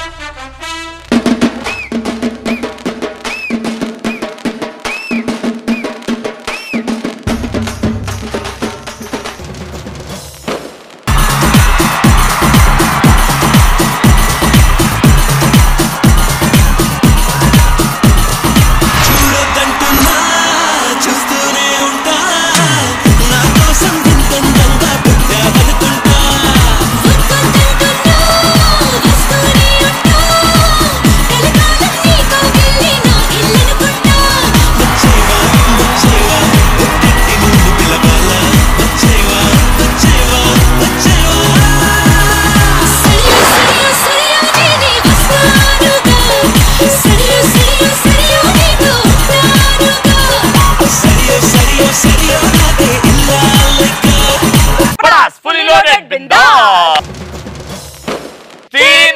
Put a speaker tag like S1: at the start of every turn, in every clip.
S1: చూడొద్దంటున్నా చూస్తూనే ఉంటా నా కోసం ఇంతందంగా పుట్టావనుకుంటా వచ్చేవా వచ్చేవా పుట్టింటి ముందు పిలవాలా వచ్చేవా వచ్చేవా వచ్చేవా సరియో సరియో సరియో నాదే ఇల్లాలక
S2: పడాస్ ఫుల్లీ లోడెడ్ బిందా తీన్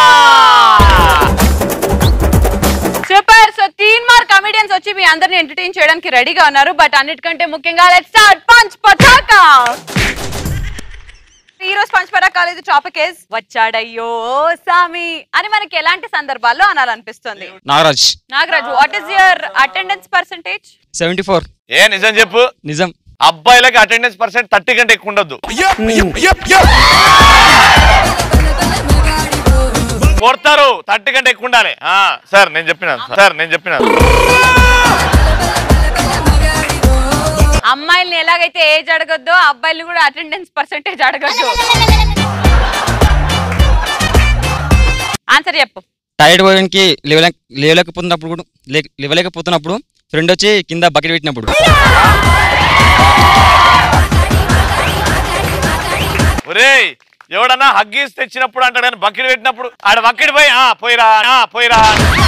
S3: సూపర్ సో తీన్ మార్ కమెడియన్స్ వచ్చి మీ అందరిని ఎంటర్టైన్ చేయడానికి రెడీగా ఉన్నారు బట్ అన్నిటికంటే ముఖ్యంగా లెట్ స్టార్ట్ పంచ్ పటాకా ఈ రోజు పంచ్ పటాకా లేదు టాపిక్ ఇస్ వచ్చాడయ్యో సామి అని మనకి ఎలాంటి సందర్భాల్లో అనాలనిపిస్తుంది
S4: Nagaraj
S3: Nagaraju what is your attendance percentage
S4: seventy four
S2: ఏ నిజం చెప్పు
S4: నిజం
S2: అబ్బాయిలకి అటెండెన్స్ పర్సెంట్ థర్టీ కంటే ఎక్కువ ఉండొద్దు కొడతారు థర్టీ కంటే ఎక్కువ ఉండాలి ఆ, సార్ నేను చెప్పినాను సార్ నేను చెప్పినాను
S3: అమ్మాయిల్ని ఎలాగైతే ఏజ్ అడగొద్దో అబ్బాయిల్ని కూడా అటెండెన్స్ పర్సంటేజ్ అడగొద్దు ఆన్సర్ చెప్పు
S4: టైర్డ్ పోయడానికి లేవలే లేవలేకపోతున్నప్పుడు కూడా లే- లేవలేకపోతున్నప్పుడు ఫ్రెండ్ వచ్చి కింద బకెట్ పెట్టినప్పుడు
S2: ఒరేయ్ ఎవడన్నా హగ్గీస్ తెచ్చినప్పుడు అంటాడు కానీ బకెట్ పెట్టినప్పుడు ఆడ బకెట్ పోయి ఆ పోయిరా ఆ పోయిరా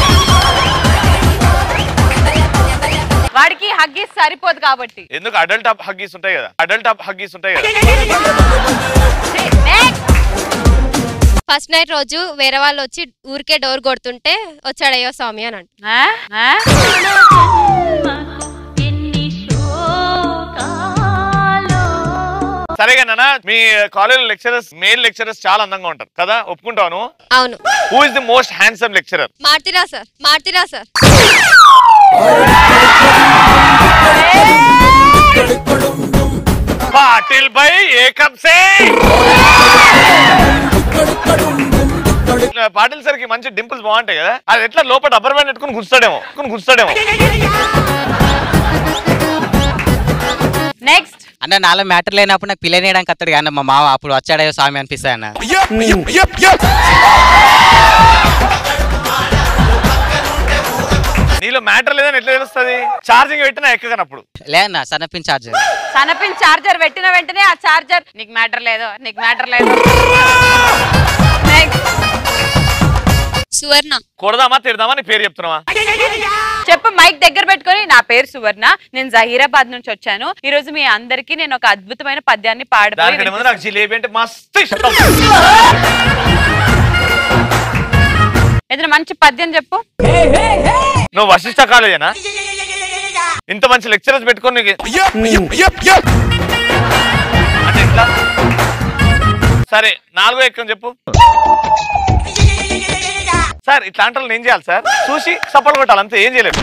S3: వాడికి హగ్గీస్ సరిపోదు కాబట్టి
S2: ఎందుకు అడల్ట్ హగ్గీస్ ఉంటాయి కదా అడల్ట్ హగ్గీస్ ఉంటాయి కదా
S3: Next.
S5: ఫస్ట్ నైట్ రోజు వేరే వాళ్ళు వచ్చి ఊరికే డోర్ కొడుతుంటే వచ్చాడయ్యో స్వామి అని అంట
S3: ఆ? ఆ?
S2: సరేగానా మీ కాలేజ్ లెక్చరర్స్ మేల్ లెక్చరర్స్ చాలా అందంగా ఉంటారు కదా ఒప్పుకుంటాను
S5: అవును
S2: who is the most handsome lecturer
S5: మార్తిరా సార్ మార్తిరా సార్
S2: పాటిల్ బై ఏకం సే పాటిల్ సార్ కి మంచి డింపుల్స్ బాగుంటాయి కదా అది ఎట్లా లోపల రబ్బర్ బ్యాండ్ పెట్టుకుని గుస్తాడేమో గుస్తాడేమో
S3: నెక్స్ట్
S6: అన్న నాలో మ్యాటర్ లేనప్పుడు నాకు పిల్లని వేయడానికి అత్తడు కానీ మా మామ అప్పుడు వచ్చాడో స్వామి అనిపిస్తాయి అన్న
S2: నీలో మ్యాటర్ లేదని ఎట్లా తెలుస్తుంది ఛార్జింగ్ పెట్టినా ఎక్కగనప్పుడు
S6: లే అన్న సన్నపిన్ చార్జర్
S3: సనపిన్ చార్జర్ పెట్టిన వెంటనే ఆ చార్జర్ నీకు మ్యాటర్ లేదు నీకు మ్యాటర్ లేదు Next.
S5: సువర్ణ
S2: కొడదామా తిడదామా నీ పేరు చెప్తున్నావా
S3: చెప్పు మైక్ దగ్గర పెట్టుకొని నా పేరు సువర్ణ నేను జహీరాబాద్ నుంచి వచ్చాను ఈ రోజు మీ అందరికి నేను ఒక అద్భుతమైన పద్యాన్ని పాడబోయి
S2: దానికంటే ముందు నాకు జిలేబీ అంటే మస్తు ఇష్టం
S3: ఏదైనా మంచి పద్యం చెప్పు
S2: నువ్వు వశిష్ట కాలేజేనా ఇంత మంచి లెక్చరర్స్ పెట్టుకొని నీకు అంటే ఎట్లా సరే నాలుగో ఎక్కం చెప్పు సార్ ఇట్లాంటి వాళ్ళని ఏం చేయాలి సార్ చూసి సపోర్ట్ కొట్టాలి అంతే ఏం చేయలేదు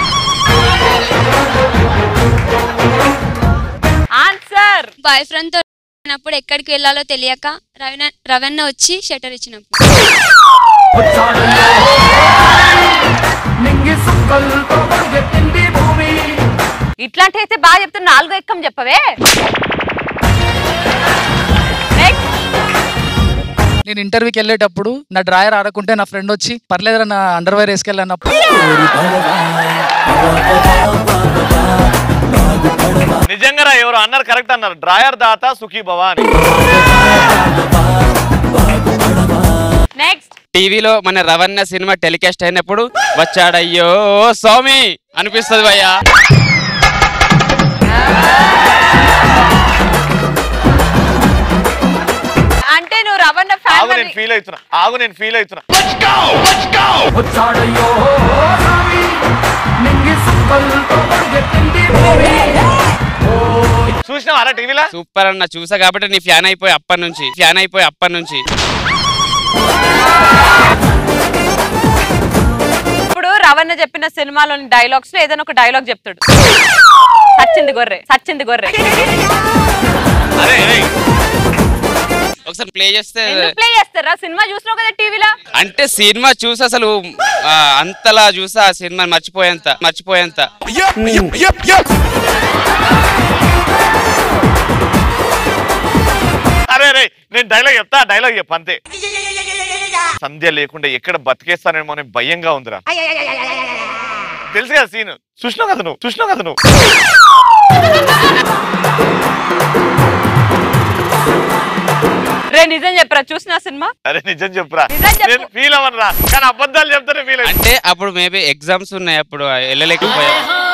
S3: ఆన్సర్
S5: బాయ్ ఫ్రెండ్ తో ఉన్నప్పుడు ఎక్కడికి వెళ్ళాలో తెలియక రవణ రవణ వచ్చి షటర్ ఇచ్చినప్పుడు
S3: ఇట్లాంటి అయితే బాగా చెప్తున్నా నాలుగో ఎక్కం చెప్పవే Next.
S7: నేను ఇంటర్వ్యూకి వెళ్ళేటప్పుడు నా డ్రాయర్ ఆడకుంటే నా ఫ్రెండ్ వచ్చి పర్లేదురా నా అండర్వేర్ వేసుకెళ్ళన్నప్పుడు
S2: నిజంగా రా ఎవరు అన్నారు కరెక్ట్ అన్నారు డ్రాయర్ దాత సుఖీ భవా అని
S3: నెక్స్ట్
S4: టీవీలో మన రవణ సినిమా టెలికాస్ట్ అయినప్పుడు వచ్చాడయ్యో స్వామి అనిపిస్తుంది భయ్యా
S3: అంటే నువ్వు రవణ
S2: ఆగు
S3: ఫ్యాన్
S2: నేను ఫీల్ అవుతున్నా ఆగు నేను ఫీల్ అవుతున్నా చూసినావా అలా టీవీలో
S4: సూపర్ అన్న చూసా కాబట్టి నీ ఫ్యాన్ అయిపోయి అప్పటి నుంచి ఫ్యాన్ అయిపోయి అప్పటి నుంచి
S3: రవణ చెప్పిన సినిమాలోని డైలాగ్స్ లో ఏదైనా ఒక డైలాగ్ చెప్తాడు సచ్చింది గొర్రె సచ్చింది గొర్రె
S2: అరే అరే
S4: ఒకసారి ప్లే చేస్తే
S3: ఎందుకు ప్లే చేస్తారా సినిమా చూసినావు కదా టీవీలో
S4: అంటే సినిమా చూసి అసలు ఆ, అంతలా చూసి ఆ సినిమా మర్చిపోయేంత మర్చిపోయేంత
S2: అరే అరే నేను డైలాగ్ చెప్తా డైలాగ్ చెప్పు అంతే సంధ్య లేకుండా ఎక్కడ బతికేస్తానేమో అని భయంగా ఉందిరా తెలుసు కదా సీన్ చూసినావు కదా నువ్వు చూసినావు కదా నువ్వు
S3: రే నిజం చెప్పరా చూసిన సినిమా
S2: అరే నిజం చెప్పురా
S3: నిజం చెప్పు.
S2: నేను ఫీల్ అవ్వనురా కానీ అబద్ధాలు చెప్తానే ఫీల్
S4: అంటే అప్పుడు మేబీ ఎగ్జామ్స్ ఉన్నాయి అప్పుడు వెళ్ళలేకపోయా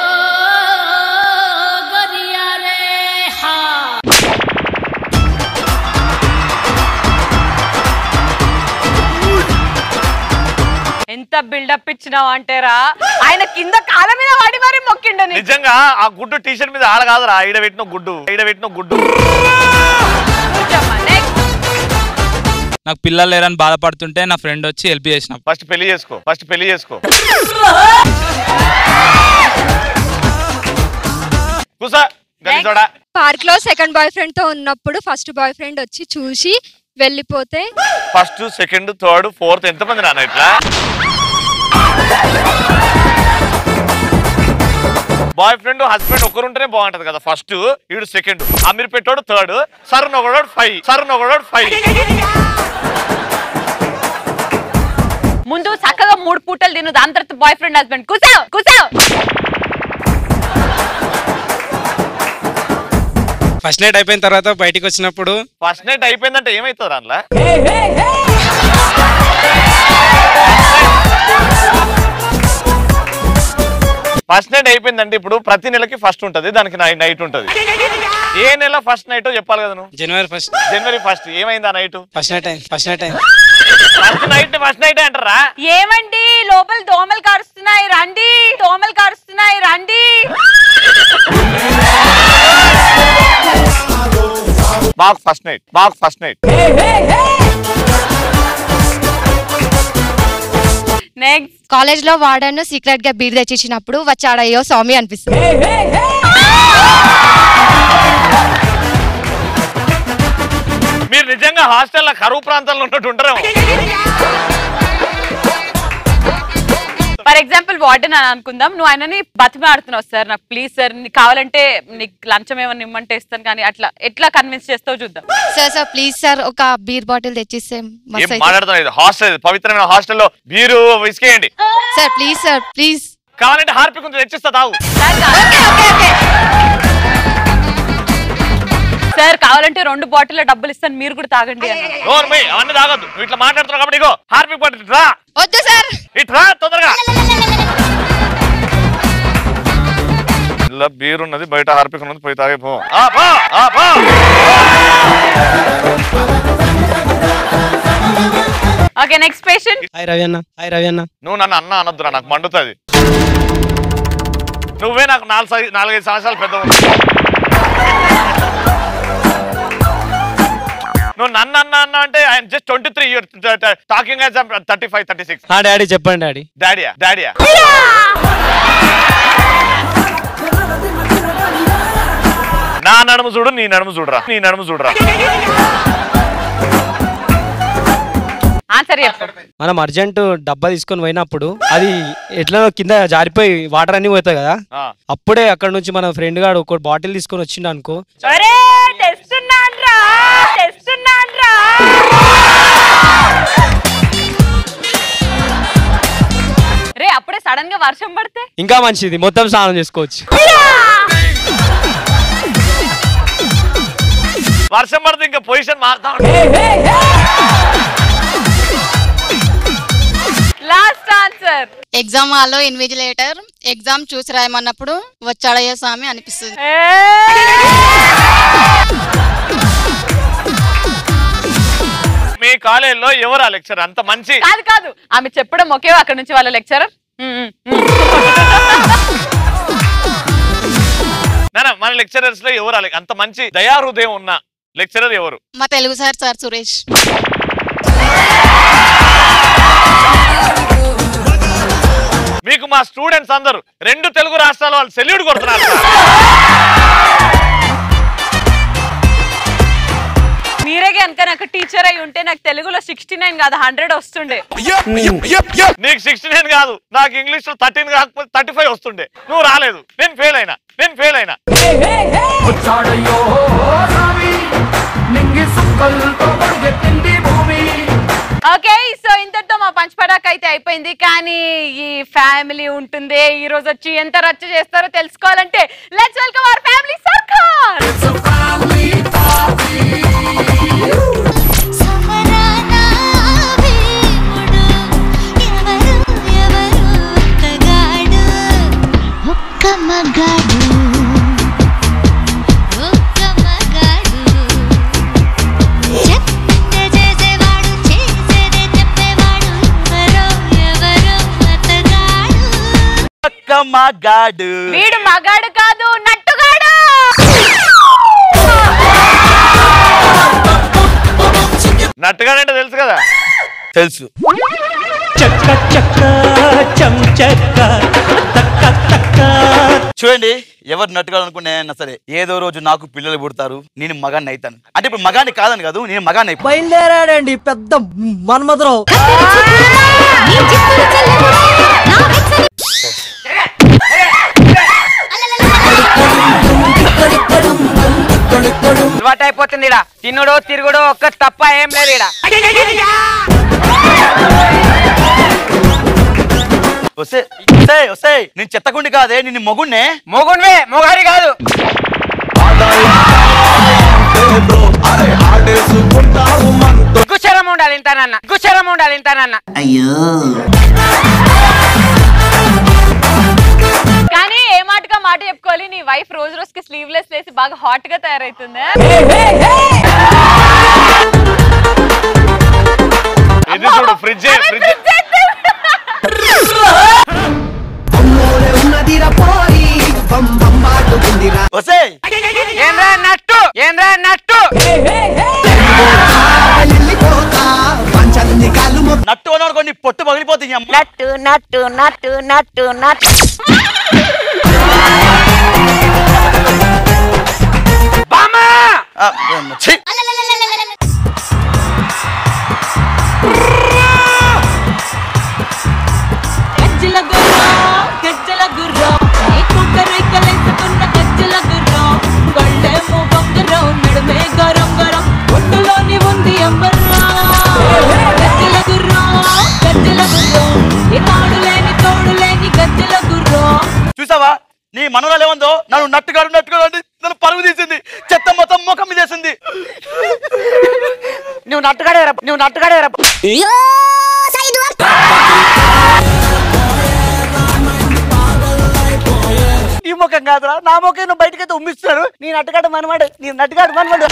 S3: ఎంత బిల్డప్ ఇచ్చినావు అంటేరా ఆయన కింద కాల మీద వాడి మరి మొక్కిండు నీకు.
S2: నిజంగా ఆ గుడ్డు టీ షర్ట్ మీద ఆడ కాదురా ఈడ పెట్టిన గుడ్డు ఈడ పెట్టిన గుడ్డు
S3: కూర్చోమ్మా, next.
S8: నాకు పిల్లలు లేరని బాధపడుతుంటే నా ఫ్రెండ్ వచ్చి హెల్ప్ చేసిన
S2: ఫస్ట్ పెళ్లి చేసుకో ఫస్ట్ పెళ్లి చేసుకో కూసా గలీజోడా
S5: పార్క్ లో సెకండ్ బాయ్ ఫ్రెండ్ తో ఉన్నప్పుడు ఫస్ట్ బాయ్ ఫ్రెండ్ వచ్చి చూసి వెళ్ళిపోతే
S2: ఫస్ట్ సెకండ్ థర్డ్ ఫోర్త్ ఎంతమంది నాన్న ఇట్లా బాయ్ ఫ్రెండ్ హస్బెండ్ ఒకరు ఉంటేనే బాగుంటది కదా ఫస్ట్ వీడు సెకండ్ అమీర్ పెట్టోడు థర్డ్ సర్ నొకడోడు ఫైవ్ సర్ నొకడోడు ఫైవ్
S3: ముందు చక్కగా మూడు పూటలు తిను దాని తర్వాత బాయ్ ఫ్రెండ్ హస్బెండ్ కూసావు కూసావు
S9: ఫస్ట్ నైట్ అయిపోయిన తర్వాత బయటికి వచ్చినప్పుడు
S2: ఫస్ట్ నైట్ అయిపోయిందంటే ఏమైతుంది అందులో ఫస్ట్ నైట్ అయిపోయిందంటే ఇప్పుడు ప్రతి నెలకి ఫస్ట్ ఉంటది దానికి నైట్ ఉంటది ఏ నెల ఫస్ట్ నైట్ చెప్పాలి కదా నువ్వు
S9: జనవరి ఫస్ట్
S2: జనవరి ఫస్ట్ ఏమైంది ఆ నైట్
S9: ఫస్ట్ నైట్ అయింది ఫస్ట్ నైట్ అయింది
S2: ఫస్ట్ నైట్ ఫస్ట్ నైట్ అంటారా
S3: ఏమండి లోపల దోమలు కారుస్తున్నాయి రండి దోమలు కారుస్తున్నాయి రండి
S2: బాగా ఫస్ట్ నైట్ బాగా ఫస్ట్ నైట్
S3: నెక్స్ట్
S5: కాలేజ్ లో వాడను సీక్రెట్ గా బీర్ తెచ్చిచ్చినప్పుడు వచ్చాడయ్యో స్వామి అనిపిస్తుంది
S2: మీరు నిజంగా హాస్టల్లో కరువు ప్రాంతాల్లో ఉన్నట్టు ఉంటారేమో
S3: ఫర్ ఎగ్జాంపుల్ వార్డెన్ అని అనుకుందాం నువ్వు ఆయనని బతిమాడుతున్నావు సార్ నాకు ప్లీజ్ సార్ నీకు కావాలంటే నీకు లంచం ఏమన్నా ఇమ్మంటే ఇస్తాను కానీ అట్లా ఎట్లా కన్విన్స్ చేస్తావు చూద్దాం
S5: సార్ సార్ ప్లీజ్ సార్ ఒక బీర్ బాటిల్ తెచ్చిస్తే
S2: ఏం
S5: మస్తు అవుతుంది.
S2: మాట్లాడుతున్నా ఇది హాస్టల్ పవిత్రమైన హాస్టల్లో మీరు విసికేయండి
S5: సార్ ప్లీజ్ సార్ ప్లీజ్
S2: కావాలంటే హార్పిక్ ఉంది తెచ్చిస్తా తావు
S3: సార్ కావాలంటే రెండు బాటిల్ డబ్బులు ఇస్తాను మీరు కూడా తాగండి అన్నారు.
S2: నోరు మూయ్, అవన్నీ తాగొద్దు నువ్వు ఇట్లా మాట్లాడుతున్నావు కాబట్టి ఇగో హార్పిక్ పట్టి రా
S5: వద్దు సార్
S2: ఇట్రా తొందరగా ఇలా బీర్ ఉన్నది బయట హార్పిక్ ఉన్నది పోయి తాగే పో ఆ, పో, ఆ, పో.
S3: Okay next patient
S9: hi Ravi అన్న హాయ్ రవి అన్న
S2: నువ్వు నన్ను అన్న అనొద్దురా నాకు మండుతుంది నువ్వే నాకు నాలుగు సై- నాలుగైదు సంవత్సరాలు పెద్ద నువ్వు నన్ను అన్న అన్న అంటే ఆయన just twenty three year talking thirty five thirty six
S9: హా డాడీ చెప్పండి డాడీ
S2: డాడియా డాడియా నా నడుము చూడు నీ నడుము చూడరా నీ నడుము చూడరా
S3: ఆన్సర్ చెప్పు
S9: మనం అర్జెంట్ డబ్బా తీసుకొని పోయినప్పుడు అది ఎట్లా కింద జారిపోయి వాటర్ అన్ని పోతాయి కదా
S2: ఆ.
S9: అప్పుడే అక్కడ నుంచి మన ఫ్రెండ్ గాడు ఒక బాటిల్ తీసుకొని వచ్చిండు అనుకో
S3: ఒరే తెస్తున్నాన్రా తెస్తున్నాన్రా రే అప్పుడే సడన్ గా వర్షం పడితే
S9: ఇంకా మంచిది మొత్తం స్నానం చేసుకోవచ్చు
S2: వర్షం పడితే ఇంకా పొజిషన్ మారుతా ఉంటుంది.
S3: లాస్ట్ ఆన్సర్
S10: ఎగ్జామ్ హాల్లో ఇన్విజిలేటర్ ఎగ్జామ్ చూసి రాయమన్నప్పుడు వచ్చాడయ్యా స్వామి అనిపిస్తుంది
S2: మీ కాలేజీలో ఎవరు ఆ లెక్చర్ అంత మంచి
S3: కాదు కాదు ఆమె చెప్పడం ఒకే అక్కడ నుంచి వాళ్ళ లెక్చరర్
S2: నాన్న, మన లెక్చరర్స్ లో ఎవరు ఆ లెక్- అంత మంచి దయా హృదయం ఉన్న లెక్చరర్ ఎవరు
S10: మా తెలుగు సార్ సార్ సురేష్
S2: మీకు మా స్టూడెంట్స్ అందరూ రెండు తెలుగు రాష్ట్రాల వాళ్ళు సెల్యూట్ కొడుతున్నారు సార్.
S3: మీరే కనుక నాకు టీచర్ అయి ఉంటే నాకు తెలుగులో సిక్స్టీ నైన్ కాదు హండ్రెడ్ వస్తుండే
S2: నీకు సిక్స్టీ నైన్ కాదు నాకు ఇంగ్లీష్ లో థర్టీన్ కాకపోతే థర్టీ ఫైవ్ వస్తుండే నువ్వు రాలేదు నేను ఫెయిల్ అయినా నేను ఫెయిల్ అయినా
S3: ఓకే సో ఇంతటితో మా పంచపడాక అయితే అయిపోయింది కానీ ఈ ఫ్యామిలీ ఉంటుంది ఈ రోజు వచ్చి ఎంత రచ్చ చేస్తారో తెలుసుకోవాలంటే లెట్స్ వెల్కమ్ అవర్ ఫ్యామిలీ సర్కార్
S11: ఒక్క మగాడు ఒక్క మగాడు చెప్తే చేసేవాడు చేసేదే చెప్పేవాడు ఎవరో ఎవరో అతగాడు
S12: ఒక్క మగాడు
S3: వీడు మగాడు కాదు నట్టుగాడు
S2: నట్టుగానంటే తెలుసు కదా
S12: తెలుసు
S1: చక్క చక్క చం చక్క తక్క తక్క
S12: చూడండి ఎవరు నట్టుగా అనుకున్నా సరే ఏదో రోజు నాకు పిల్లలు పుడతారు నేను మగాన్ని అవుతాను అంటే ఇప్పుడు మగాన్ని కాదని కాదు నేను మగాన్ని అయిపోతాను.
S13: బయలుదేరాడండి పెద్ద మన్మధురావు
S4: అలవాటు అయిపోతుంది ఇడ తినుడు తిరుగుడు ఒక్క తప్ప ఏం లేదు ఇడ
S12: వస్తే వస్తే వస్తే నేను చెత్తకుండి కాదే నేను మొగుణ్ణే
S4: మొగున్వే మొగారి కాదు కుశలం ఉండాలి ఇంతనన్న కుశలం ఉండాలి ఇంతనన్న
S3: కానీ ఏ మాటగా మాట చెప్పుకోవాలి నీ వైఫ్ రోజు రోజుకి స్లీవ్లెస్ వేసి బాగా హాట్ గా తయారైతుంది
S2: ఇది చూడు ఫ్రిడ్జ్ ఫ్రిడ్జ్
S12: వస్తే
S4: ఏంద్రా నట్టు ఏంద్రా నట్టు
S12: నట్టు అన్నాడు కొన్ని పొట్టు పగిలిపోతుంది అమ్మ.
S4: నట్టు నట్టు నట్టు నట్టు నట్టు బామా
S12: ఆ, ఏమ్మ, ఛీ!
S14: గజ్జల గుర్రం గజ్జల గుర్రం నీకుంట రెక్కలేసుకున్న గజ్జల గుర్రం కళ్ళేమో బంగారం నడుమే గరం గరం ఒట్టులోని ఉంది అంబర్రా గజ్జల గుర్రం గజ్జల గుర్రం ఈ తాడు లేని తోడు లేని గజ్జల గుర్రం
S12: చూసావా నీ మనవరాలు ఏముందో నన్ను నట్టుగాడు నట్టుగాడు అంటే నన్ను పరుగు తీసింది చెత్త మొత్తం ముఖం మీద వేసింది
S4: నువ్వు నట్టుగాడే రా నువ్వు నట్టుగాడే రా
S13: ఈ ముఖం కాదురా నా ముఖం నువ్వు బయటకైతే ఉమ్మిస్తున్నాడు నీ నట్టుగాడు మనవాడు నీ నట్టుగాడు మనవాడు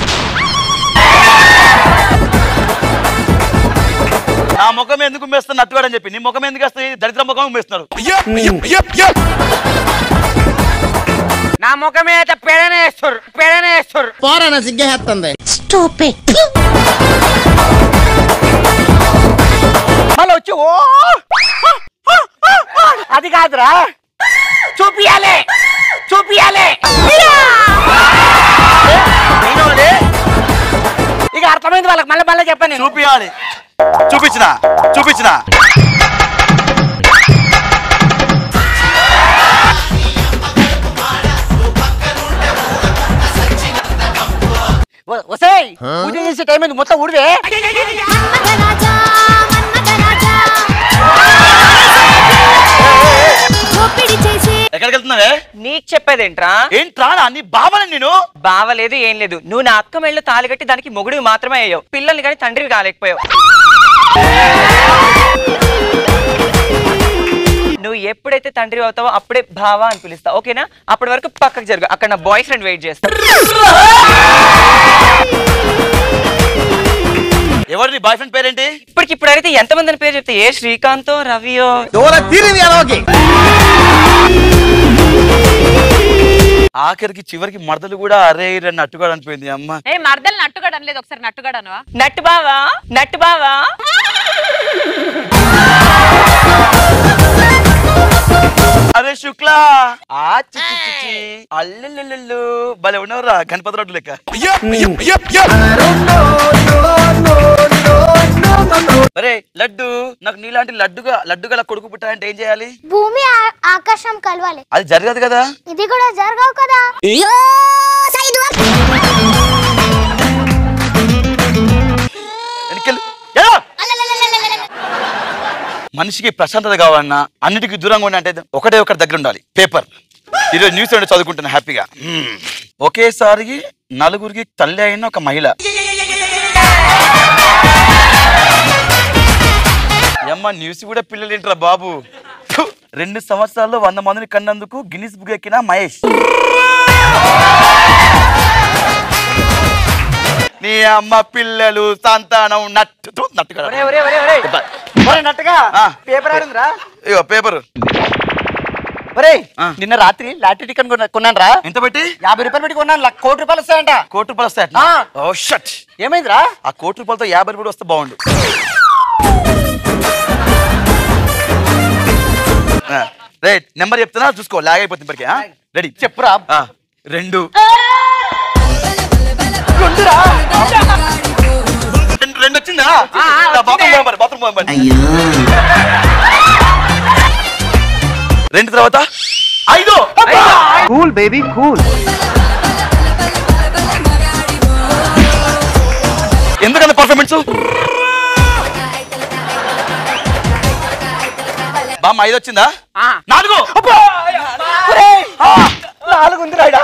S12: నా ముఖం ఎందుకు ఉమ్మేస్తాను నట్టుగాడు అని చెప్పి నీ ముఖం ఎందుకు వస్తాయి దరిద్ర ముఖం ఉమ్మేస్తున్నారు
S4: నా ముఖమే అయితే పెడనే వేస్తారు పెడనే వేస్తారు
S13: పోరాన సిగ్గేస్తుంది
S11: స్టాప్ ఇట్
S13: మళ్ళీ వచ్చి ఓ అది కాదురా చూపియాలి చూపియాలి ఇక అర్థమైంది వాళ్ళకి మళ్ళీ మళ్ళీ చెప్పాను నేను
S12: చూపియాలి చూపించిన చూపించిన
S13: వ- వసేయ్ పూజ చేసే టైం అయింది మొత్తం ఊడివే
S11: మన్మథరాజా మన్మథరాజా ఒప్పిడి చేసి
S12: ఎక్కడికి వెళ్తున్నావే
S4: నీకు చెప్పేదేంట్రా
S12: ఏంట్రా నా నీ బావని నేను
S4: బావలేదు ఏం లేదు నువ్వు నా అక్క మెళ్ళు తాలి కట్టి దానికి మొగుడివి మాత్రమే అయ్యావు పిల్లల్ని కానీ తండ్రివి కాలేకపోయావు నువ్వు ఎప్పుడైతే తండ్రి అవుతావో అప్పుడే బావా అని పిలుస్తావు ఓకేనా అప్పటి వరకు పక్కకు జరుగు అక్కడ నా బాయ్ ఫ్రెండ్ వెయిట్ చేస్తా
S12: ఎవరు నీ బాయ్ ఫ్రెండ్ పేరేంటి
S4: ఇప్పటికి ఇప్పుడు అడిగితే ఎంతమంది అని పేరు చెప్తే ఏ శ్రీకాంతో రవియో
S12: ఆఖరికి చివరికి మడతలు కూడా అరే ఇరే నట్టుగా అనిపోయింది అమ్మ
S3: ఏ మర్దలు నట్టుగాడు అనలేదు ఒకసారి నట్టుగాడు అనవా
S4: నట్టు బావా నట్టు బావా
S12: అరే శుక్లా ఆ చిచ్చి చిచ్చి అల్లెల్లు భలే ఉన్నవరా గణపతి రోడ్డు లెక్క అరే లడ్డు నాకు నీలాంటి లడ్డుగా లడ్డుగా అలా కొడుకు పుట్టాలంటే ఏం చేయాలి
S15: భూమి ఆ- ఆకాశం కలవాలి
S12: అది జరగదు కదా
S15: ఇది కూడా జరగవు కదా
S12: వెనకెళ్ళు. ఎలా? మనిషికి ప్రశాంతత కావాలన్నా అన్నిటికీ దూరంగా ఉండి అంటే ఒకటే ఒకటి దగ్గర ఉండాలి పేపర్ ఈరోజు న్యూస్ అంటే చదువుకుంటున్నా హ్యాపీగా మ్మ్. ఒకేసారి నలుగురికి తల్లి అయిన ఒక మహిళ అమ్మ న్యూస్ కూడా పిల్లలు ఏంట్రా బాబు ఫు! రెండు సంవత్సరాల్లో వంద మందిని కన్నందుకు గిన్నిస్ బుక్ ఎక్కిన మహేష్ నీ అమ్మ పిల్లలు సంతానం నట్టు తు, నట్టు కదా.
S13: ఒరే, ఒరే, ఒరే, ఒరే. ఒరే, నట్టుగా పేపర్ ఆడుందిరా
S12: ఇగో పేపర్
S13: ఒరే నిన్న రాత్రి లాటరీ టికెట్ కొన్నాను రా
S12: ఎంత పెట్టి
S13: యాభై రూపాయలు పెట్టి కొన్నాను లా- కోటి రూపాయలు వస్తాయంట
S12: కోటి రూపాయలు వస్తాయట
S13: ఆ.
S12: ఓ షట్
S13: ఏమైందిరా
S12: ఆ కోటి రూపాయలతో యాభై రూపాయలు వస్తే బాగుండు రైట్ నెంబర్ చెప్తున్నా చూసుకో లాగ్ అయిపోతుంది ఇప్పటికే రెడీ
S13: చెప్పురా
S12: రెండు రెండు రెండు వచ్చిందా బాత్రూమ్ పోయి మరి, బాత్రూమ్ పోయి మరి. రెండు తర్వాత ఐదు
S13: కూల్ బేబీ కూల్
S12: ఎందుకంత పర్ఫార్మెన్స్ బామ్మ ఐదు వచ్చిందా నాలుగు
S13: నాలుగు ఉంది రాయడా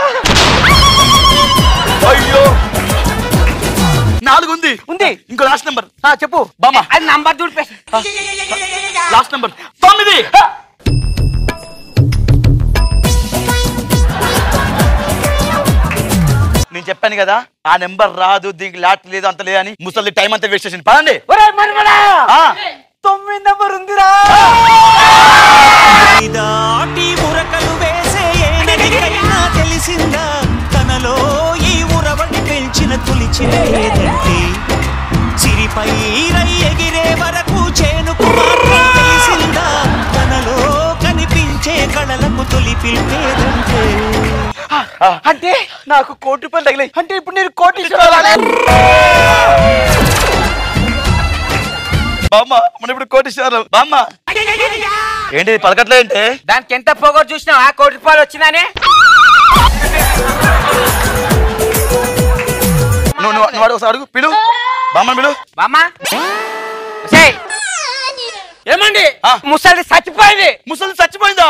S12: అయ్యో నాలుగు ఉంది
S13: ఉంది
S12: ఇంకో లాస్ట్ నెంబర్
S13: చెప్పు
S12: బామ్మ
S13: అది నంబర్ చూడిపే
S12: లాస్ట్ నెంబర్ తొమ్మిది నేను చెప్పాను కదా ఆ నెంబర్ రాదు దీనికి లాట్ లేదు అంత లేదని ముసలి టైం అంతా వేస్ట్ చేసింది పదండి
S13: ఒరే మనమడా
S12: ఆ.
S13: తొమ్మిది నెంబర్ ఉందిరా
S1: దాటి ఉరకలు వేసే ఏనడికైనా తెలిసిందా తనలో ఈ ఉరవడి పెంచిన తొలిచిన లేదంటే సిరిపై రై ఎగిరే వరకు చేనుకు మాత్రం తెలిసిందా తనలో కనిపించే కళలకు తొలి పిలిపేదంటే
S13: అంటే నాకు కోటి రూపాయలు తగిలాయి అంటే ఇప్పుడు నేను కోటి
S12: బామ్మ మన ఇప్పుడు కోటేశ్వరం బామ్మ ఏంటి పలకట్లే ఏంటి
S13: దానికి ఎంత పోగొట్టు చూసినావు ఆ కోటి రూపాయలు వచ్చిందని
S12: నువ్వు నువ్వు నువ్వు అడుగు ఒకసారి అడుగు పిలు బామ్మ పిలు
S13: బామ్మ ఏమండి ముసలి చచ్చిపోయింది
S12: ముసలి చచ్చిపోయిందా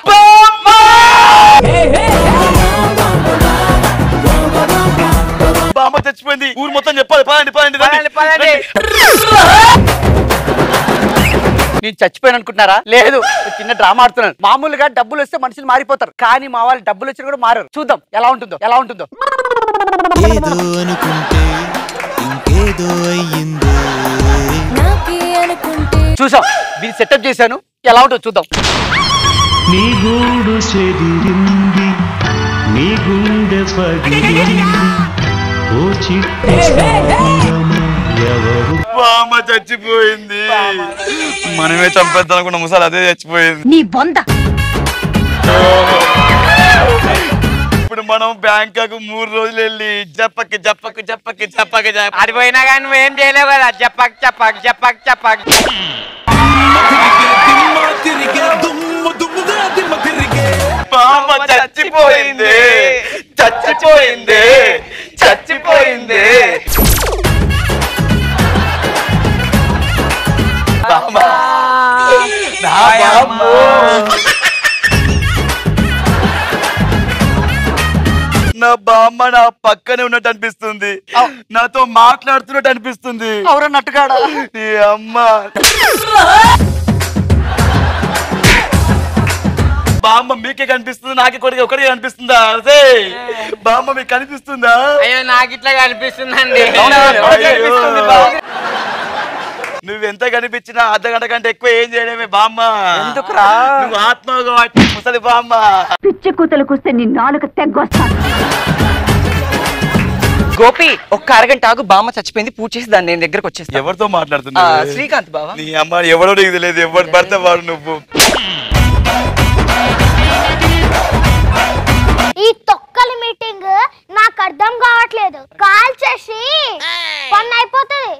S12: బామ్మ చచ్చిపోయింది ఊరు మొత్తం చెప్పాలి పదండి పదండి రండి.
S13: పదండి. నేను చచ్చిపోయాను అనుకుంటున్నారా లేదు ఒక చిన్న డ్రామా ఆడుతున్నాను మామూలుగా డబ్బులు వస్తే మనుషులు మారిపోతారు కానీ మా వాళ్ళు డబ్బులు వచ్చినా కూడా మారరు చూద్దాం ఎలా ఉంటుందో ఎలా ఉంటుందో
S1: ఏదో అనుకుంటే ఇంకేదో అయ్యిందే
S13: చూసాం దీన్ని సెటప్ చేశాను ఎలా ఉంటుందో చూద్దాం
S1: నీ గూడు చెదిరింది నీ గుండె పగిలింది ఓ చిట్టి స్వామిరము ఎవరు
S12: బామ్మ చచ్చిపోయింది మనమే చంపేద్దాం అనుకున్న ముసలి అదే చచ్చిపోయింది
S11: నీ బొంద
S12: ఇప్పుడు మనం బ్యాంకాక్ మూడు రోజులు వెళ్ళి జప్పకి జప్పకి జప్పకి జప్పకి జప్పకి
S13: అది పోయినా కానీ నువ్వేం చేయలేవు కదా చెప్పక్ చెప్పక్ చెప్పక్ చెప్పక్
S12: బామ్మ చచ్చిపోయింది చచ్చిపోయింది చచ్చిపోయింది బామ్మ నా బామ్మ నా బామ్మ నా పక్కనే ఉన్నట్టు అనిపిస్తుంది నాతో మాట్లాడుతున్నట్టు అనిపిస్తుంది
S13: ఎవరన్నట్టుగాడా
S12: నీ అమ్మ బామ్మ మీకే కనిపిస్తుంది నాకే కొడుకు ఒకటికే కనిపిస్తుందా అదే బామ్మ మీకు కనిపిస్తుందా
S13: అయ్యో నాకు ఇట్లా కనిపిస్తుందండి
S12: అయ్యో. నువ్వెంత కనిపించినా అర్ధ గంట కంటే ఎక్కువ ఏం చేయలేమే బామ్మ
S13: ఎందుకురా?
S12: నువ్వు ఆత్మగా వాటి ముసలి బామ్మ
S11: పిచ్చి కూతలు కూస్తే నీ నాలుగు తెగ్గొస్తాను
S13: గోపి ఒక్క అరగంట ఆగు బామ్మ చచ్చిపోయింది పూజ చేసి దాన్ని నేను దగ్గరకు వచ్చేస్తా
S12: ఎవరితో
S13: ఆ,
S12: మాట్లాడుతున్నావు
S13: శ్రీకాంత్ బావా
S12: నీ అమ్మ ఎవడో నీకు తెలియదు ఎవరు పడితే వాడు నువ్వు
S15: ఈ తొక్కల మీటింగ్ నాకు అర్థం కావట్లేదు కాల్ చేసి పని అయిపోతుంది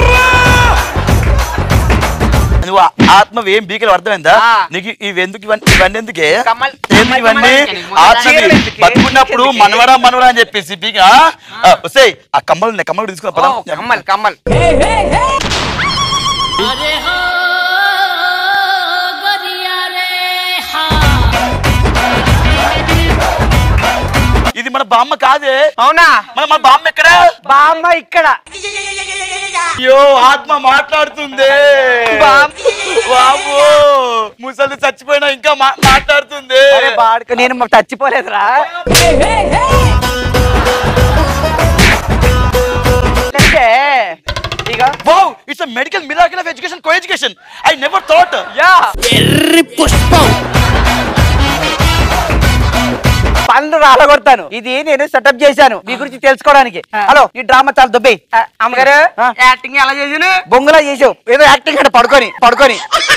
S12: నువ్వు ఆ- ఆత్మ ఏం బీకలు అర్థమైందా నీకు ఇవి ఎందుకు ఇవన్నీ ఇవన్నీ ఎందుకే ఏంది ఇవన్నీ ఆత్మవి బతుకున్నప్పుడు మనవడా మనవడా అని చెప్పేసి బీక వస్తే ఆ కమ్మలు ఉన్నాయి కమ్మలు తీసుకున్నా పదా
S4: కమ్మల్ కమ్మల్
S12: ఇది మన బామ్మ కాదే
S13: అవునా
S12: మన మన బామ్మ ఎక్కడ
S13: బామ్మ ఇక్కడ
S12: అయ్యో ఆత్మ మాట్లాడుతుంది బాబు ముసలి చచ్చిపోయినా ఇంకా మా- మాట్లాడుతుంది
S13: అరే బాడుక నేను మ- చచ్చిపోలేదురా లేకపోతే ఇక
S12: Wow, it's a medical miracle of education, co-education. I never thought.
S13: యా వెర్రి పుష్పం పనులు రాలగొడతాను ఇది నేను సెటప్ చేశాను మీ గురించి తెలుసుకోవడానికి హలో ఈ డ్రామా చాలా దుబ్బే అమ్మగారు యాక్టింగ్ ఎలా చేసాను బొంగులా చేసావు ఏదో యాక్టింగ్ అంటే పడుకొని పడుకొని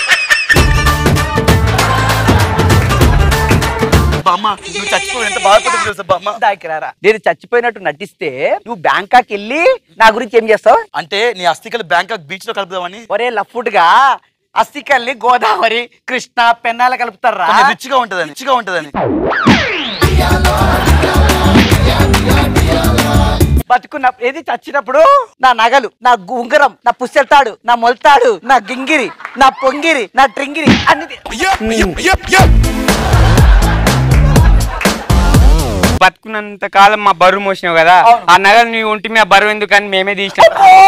S12: బామ్మ నువ్వు చచ్చిపోయి ఎంత బాధపడుతుంది తెలుసా బామ్మ
S13: దాకిరారా నేను చచ్చిపోయినట్టు నటిస్తే నువ్వు బ్యాంకాక్ వెళ్ళి నా గురించి ఏం చేస్తావు
S12: అంటే నీ అస్థికలు బ్యాంకాక్ బీచ్ లో కలుపుదామని
S13: ఒరే లఫ్ఫుడ్గా అస్థికల్ని గోదావరి కృష్ణ పెన్నాల కలుపుతారా
S12: రిచ్ గా ఉంటదని రిచ్ గా ఉంటదని
S13: బతుకున్న ఏది చచ్చినప్పుడు నా నగలు నా గు- ఉంగరం నా పుస్తెళ్తాడు నా మొలతాడు నా గింగిరి నా పొంగిరి నా ట్రింగిరి అన్ని
S4: బతుకున్నంత కాలం మా బరువు మోసినావు కదా ఆ నగలు నీ ఒంటి మీద బరువు ఎందుకని మేమే తీసినాం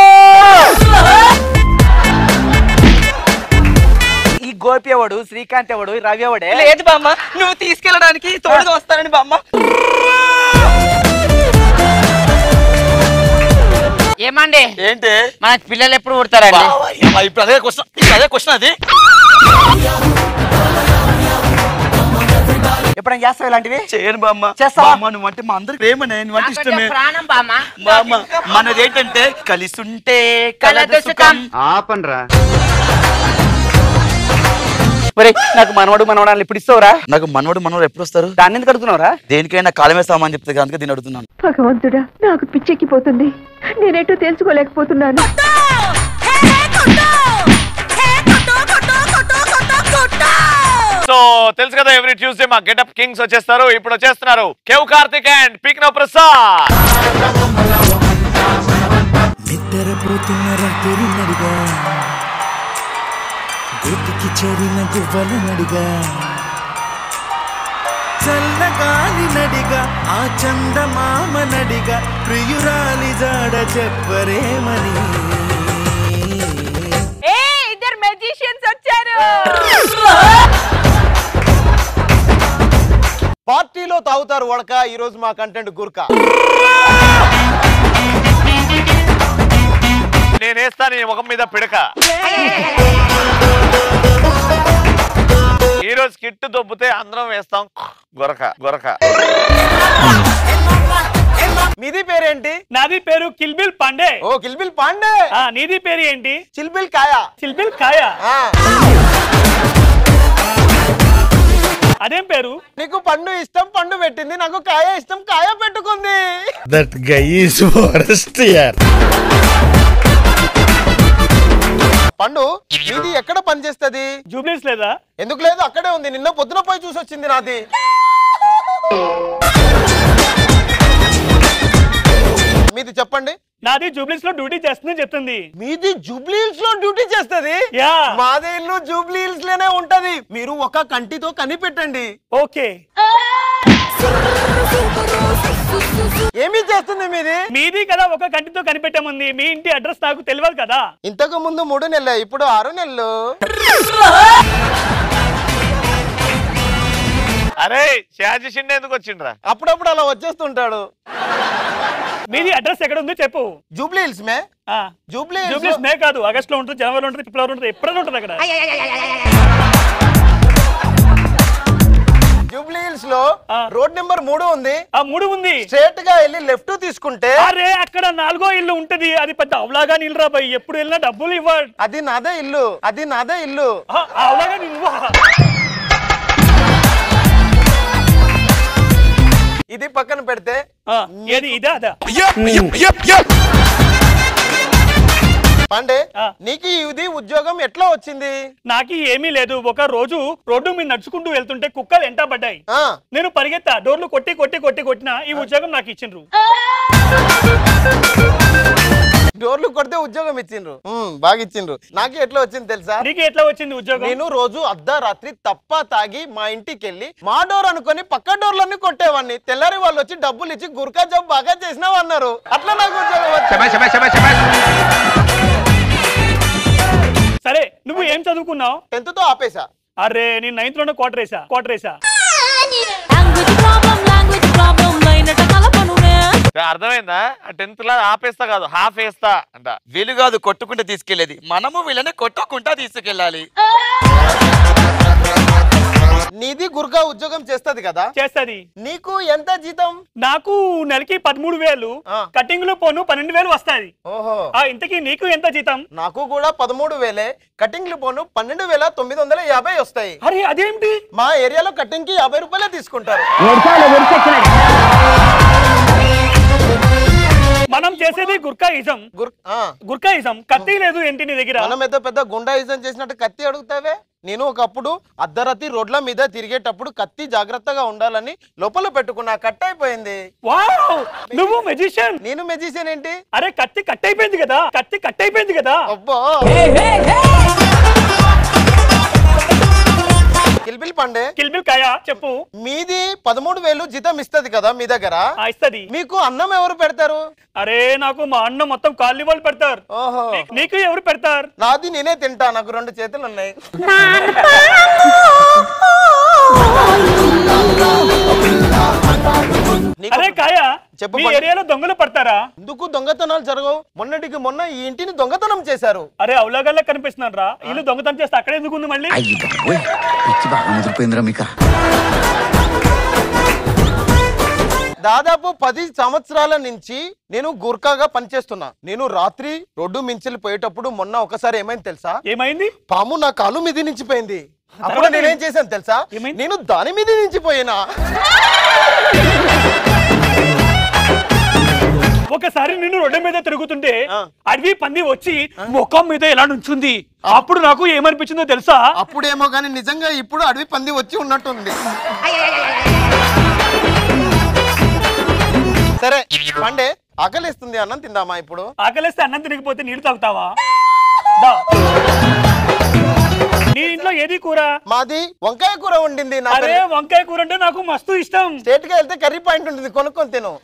S13: ఈ గోపి ఎవడు శ్రీకాంత్ ఎవడు ఈ రవి ఎవడే
S6: లేదు బామ్మ నువ్వు తీసుకెళ్ళడానికి తోడుగా వస్తానని బామ్మ
S4: ఏమండి
S12: ఏంటి
S4: మనకి పిల్లలు ఎప్పుడు పుడతారండి
S12: బావ, ఏమ్మా, ఇప్పుడు అదే క్వశ్చన్ ఇప్పుడు అదే క్వశ్చన్ అది
S13: ఎప్పుడైనా చేస్తావు ఇలాంటివి
S12: చేయను బామ్మ
S13: చేస్తావా?
S12: బామ్మ నువ్వు అంటే మా అందరికి ప్రేమనే నువ్వు అంటే ఇష్టమే
S4: ప్రాణం బామ్మ
S12: బామ్మ మనది ఏంటంటే కలిసుంటే కలదు సుఖం
S4: ఆపండ్రా
S13: మరి నాకు మనవడు మనవడాలు ఇప్పుడు ఇస్తావురా
S12: నాకు మనవడు మనవడు ఎప్పుడు వస్తారు
S13: దాన్ని ఎందుకు అడుగుతున్నావురా
S12: దేనికైనా కాలమే సామాన్ చెప్తే అందుకే దీన్ని అడుగుతున్నాను
S16: భగవంతుడా నాకు పిచ్చెక్కిపోతుంది నేనేటో తెలుసుకోలేకపోతున్నాను
S2: సో తెలుసు కదా ఎవ్రీ ట్యూస్డే మా గెటప్ కింగ్స్ వచ్చేస్తారు ఇప్పుడు వచ్చేస్తున్నారు కేవ్ కార్తిక్ అండ్ పీక్నో ప్రసాద్
S17: నిద్రపోతున్న రాత్రి నడిగా గోతికి చేరిన గువ్వలు నడిగా చల్లగాలి నడిగా ఆ చందమామ నడిగా ప్రియురాలి జాడ చెప్పరేమని
S3: ఏ ఇద్దరు మెజిషియన్స్ వచ్చారు
S18: పార్టీలో తాగుతారు వడక ఈ రోజు మా కంటెంట్ గుర్కా
S2: నేనేస్తా నీ ముఖం మీద పిడక ఈ రోజు కిట్టు దొబ్బితే అందరం వేస్తాం గొరక గొరక
S18: మీది పేరేంటి
S19: నాది పేరు కిల్బిల్ పాండే
S18: ఓ కిల్బిల్ పాండే
S19: ఆ, నీది పేరు ఏంటి
S18: చిల్బిల్ కాయ
S19: చిల్బిల్ కాయ అదేం పేరు
S18: నీకు పండు ఇష్టం పండు పెట్టింది నాకు కాయ ఇష్టం కాయ పెట్టుకుంది
S17: దట్ గై ఈస్ వరస్ట్ యార్
S18: పండు ఇది ఎక్కడ పనిచేస్తది
S19: జూబ్లీస్ లేదా
S18: ఎందుకు లేదు అక్కడే ఉంది నిన్న పొద్దున పోయి చూసి వచ్చింది నాది మీది చెప్పండి
S19: నాది జూబ్లీస్ లో డ్యూటీ చేస్తుందని చెప్తుంది
S18: మీది జూబ్లీహిల్స్ లో డ్యూటీ చేస్తది
S19: యా.
S18: మాదే ఇల్లు జూబ్లీహిల్స్ లోనే ఉంటది మీరు ఒక కంటితో కనిపెట్టండి
S19: ఓకే
S18: ఏమి చేస్తుంది మీది
S19: మీది కదా ఒక కంటితో కనిపెట్టామంది మీ ఇంటి అడ్రస్ నాకు తెలియదు కదా
S18: ఇంతకు ముందు మూడు నెలలు ఇప్పుడు ఆరు నెలలు
S2: అరే షాజీ షిండే ఎందుకు వచ్చిండ్రా
S18: అప్పుడప్పుడు అలా వచ్చేస్తుంటాడు
S19: మీది అడ్రస్ ఎక్కడ ఉందో చెప్పు
S18: జూబ్లీ హిల్స్ మే జూబ్లీ
S19: జూబ్లీస్ మే కాదు ఆగస్ట్ లో ఉంటుంది జనవరిలో ఉంటుంది ఫిబ్రవరి ఉంటుంది ఎప్పుడైనా ఉంటుంది అక్కడ
S18: జూబ్లీ హిల్స్ లో రోడ్ నెంబర్ మూడు ఉంది
S19: ఆ మూడు ఉంది
S18: స్ట్రేట్ గా వెళ్ళి లెఫ్ట్ తీసుకుంటే
S19: అరే అక్కడ నాలుగో ఇల్లు ఉంటది అది పెద్ద అవలాగా నిల్రా బాయ్ ఎప్పుడు వెళ్ళినా డబ్బులు ఇవ్వడు
S18: అది నాదే ఇల్లు అది నాదే ఇల్లు
S19: అవలాగా నిల్వా
S18: ఇది పక్కన పెడితే
S19: ఏది ఇదా అదా
S18: పాండే నీకు ఇది ఉద్యోగం ఎట్లా వచ్చింది
S19: నాకు ఏమీ లేదు ఒక రోజు రోడ్డు మీద నడుచుకుంటూ వెళ్తుంటే కుక్కలు ఎంట పడ్డాయి నేను పరిగెత్తా డోర్లు కొట్టి కొట్టి కొట్టి కొట్టినా ఈ ఉద్యోగం నాకు ఇచ్చిండ్రు
S18: డోర్లు కొడితే ఉద్యోగం ఇచ్చిండ్రు ఉమ్, బాగా ఇచ్చిండ్రు నాకు ఎట్లా వచ్చింది తెలుసా
S19: నీకు ఎట్లా వచ్చింది ఉద్యోగం
S18: నేను రోజు అర్ధరాత్రి తప్ప తాగి మా ఇంటికి వెళ్ళి మా డోర్ అనుకొని పక్క డోర్లన్నీ కొట్టేవాడిని తెల్లారి వాళ్ళు వచ్చి డబ్బులు ఇచ్చి గుర్కా జాబ్ బాగా చేసినావు అన్నారు అట్లా నాకు ఉద్యోగం వచ్చింది.
S19: సరే నువ్వు ఏం చదువుకున్నావు
S18: టెన్త్ తో ఆపేసా
S19: అరే నేను నైన్త్ లోనే క్వార్టర్ వేసా క్వార్టర్ వేసా
S2: అర్థమైందా టెన్త్ లా ఆపేస్తా కాదు హాఫ్ వేస్తా అంట
S12: వీలు కాదు కొట్టుకుంటే తీసుకెళ్లేది మనము వీళ్ళని కొట్టుకుంటా తీసుకెళ్ళాలి
S18: నీది గుర్గా ఉద్యోగం చేస్తది కదా
S19: చేస్తది
S18: నీకు ఎంత జీతం
S19: నాకు నెలకి పదమూడు వేలు కటింగ్ లో పోను పన్నెండు వేలు వస్తాయి
S18: ఓహో
S19: ఆ ఇంతకీ నీకు ఎంత జీతం
S18: నాకు కూడా పదమూడు వేలే కటింగ్లు పోను పన్నెండు వేల తొమ్మిది వందల యాభై వస్తాయి
S19: అరే అదేంటి
S18: మా ఏరియాలో కటింగ్ కి యాభై రూపాయలే తీసుకుంటారు
S19: మనం చేసేది గుర్కాయిజం గుర్కాయిజం కత్తి లేదు ఏంటి నీ దగ్గర
S18: మనం ఏదో పెద్ద గుండాయిజం చేసినట్టు కత్తి అడుగుతావే నేను ఒకప్పుడు అర్ధరాత్రి రోడ్ల మీద తిరిగేటప్పుడు కత్తి జాగ్రత్తగా ఉండాలని లోపల పెట్టుకున్నా కట్ అయిపోయింది
S19: వావ్ నువ్వు మెజిషియన్
S18: నేను మెజిషియన్ ఏంటి
S19: అరే కత్తి కట్ అయిపోయింది కదా కత్తి కట్ అయిపోయింది కదా
S18: అబ్బో కిల్బిల్ పండే
S19: కిల్బిల్ కాయా చెప్పు
S18: మీది పదమూడు వేలు జీతం ఇస్తది కదా మీ దగ్గర
S19: ఇస్తది
S18: మీకు అన్నం ఎవరు పెడతారు
S19: అరే నాకు మా అన్న మొత్తం కాళ్ళు వాళ్ళు పెడతారు
S18: ఓహో
S19: నీకు- నీకు ఎవరు పెడతారు
S18: నాది నేనే తింటా నాకు రెండు చేతులు ఉన్నాయి
S19: అరే కాయా
S18: చెప్పు
S19: మీ
S18: పండు.
S19: ఏరియాలో దొంగలు పడతారా
S18: ఎందుకు దొంగతనాలు జరగవు మొన్నటికి మొన్న ఈ ఇంటిని దొంగతనం చేశారు
S19: అరే అవలాగల్లా కనిపిస్తున్నాను రా ఇల్లు దొంగతనం చేస్తే అక్కడే ఎందుకు ఉంది మళ్ళీ
S20: పిచ్చి బాగా ముదిరిపోయిందిరా మీకు
S18: దాదాపు పది సంవత్సరాల నుంచి నేను గుర్కాగా పనిచేస్తున్నా నేను రాత్రి రోడ్డు మించిలి పోయేటప్పుడు మొన్న ఒకసారి ఏమైంది తెలుసా
S19: ఏమైంది
S18: పాము నా కాలు మీద నించిపోయింది అప్పుడు
S19: తర్వాత
S18: నేనేం చేశాను తెలుసా నేను దాని మీద నించిపోయినా
S19: ఒకసారి నిన్ను రోడ్డు మీద తిరుగుతుంటే అడవి పంది వచ్చి ముఖం మీద ఎలా నుంచుంది అప్పుడు నాకు ఏమనిపించిందో తెలుసా
S18: అప్పుడేమో కానీ నిజంగా ఇప్పుడు అడవి పంది వచ్చి ఉన్నట్టుంది సరే పండే ఆకలిస్తుంది అన్నం తిందామా ఇప్పుడు
S19: ఆకలిస్తే అన్నం తినకపోతే నీళ్లు తాగుతావా దా. నీ ఇంట్లో ఏది కూర
S18: మాది వంకాయ కూర వండింది నా
S19: అరే వంకాయ కూర అంటే నాకు మస్తు ఇష్టం
S18: స్టేట్ గా వెళ్తే కర్రీ పాయింట్ ఉంటుంది కొనుక్కొని తిను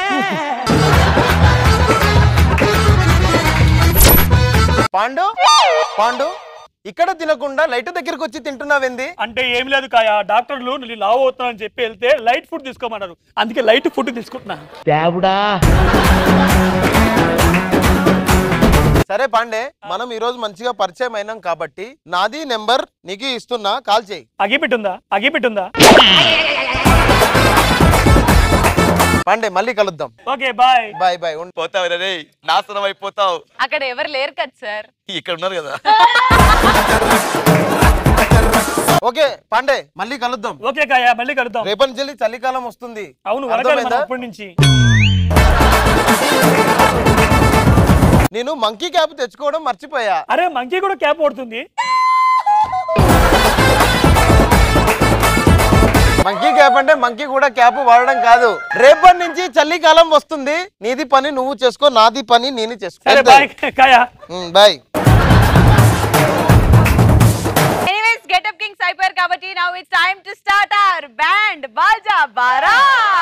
S18: పాండు పాండు ఇక్కడ తినకుండా లైట్ దగ్గరికి వచ్చి తింటున్నావేంది
S19: అంటే ఏం లేదు కాయ డాక్టర్లు నేను లావ్ అవుతున్నానని చెప్పి వెళ్తే లైట్ ఫుడ్ తీసుకోమన్నారు అందుకే లైట్ ఫుడ్ తీసుకుంటున్నా
S18: దేవుడా సరే పాండే మనం ఈ రోజు మంచిగా పరిచయం అయినాం కాబట్టి నాది నెంబర్ నీకు ఇస్తున్నా కాల్ చేయి
S19: అగిపెట్టుందా అగిపెట్టుందా
S18: పాండే మళ్ళీ కలుద్దాం
S19: ఓకే బాయ్
S18: బాయ్ బాయ్
S12: పోతావు రే నాశనం అయిపోతావు
S3: అక్కడ ఎవరు లేరు కదా సార్
S12: ఇక్కడ ఉన్నారు కదా
S18: ఓకే పాండే మళ్ళీ కలుద్దాం
S19: ఓకే కాయ మళ్ళీ కలుద్దాం
S18: రేపటి నుంచి చలికాలం వస్తుంది
S19: అవును వరకాలి
S18: అర్థమైందా?
S19: అప్పటి నుంచి
S18: నేను మంకీ క్యాప్ తెచ్చుకోవడం మర్చిపోయా
S19: అరే మంకీ కూడా క్యాప్ పడుతుంది
S18: మంకీ క్యాప్ అంటే మంకీ కూడా క్యాప్ వాడడం కాదు రేపటి నుంచి చలికాలం వస్తుంది నీది పని నువ్వు చేసుకో నాది పని నేను
S19: సరే బాయ్
S18: చేసుకో
S19: కాయ
S18: బాయ్
S3: ఎనీవేస్ గెటప్ కింగ్స్ అయిపోయారు కాబట్టి now it's time to start our band బాజా బారా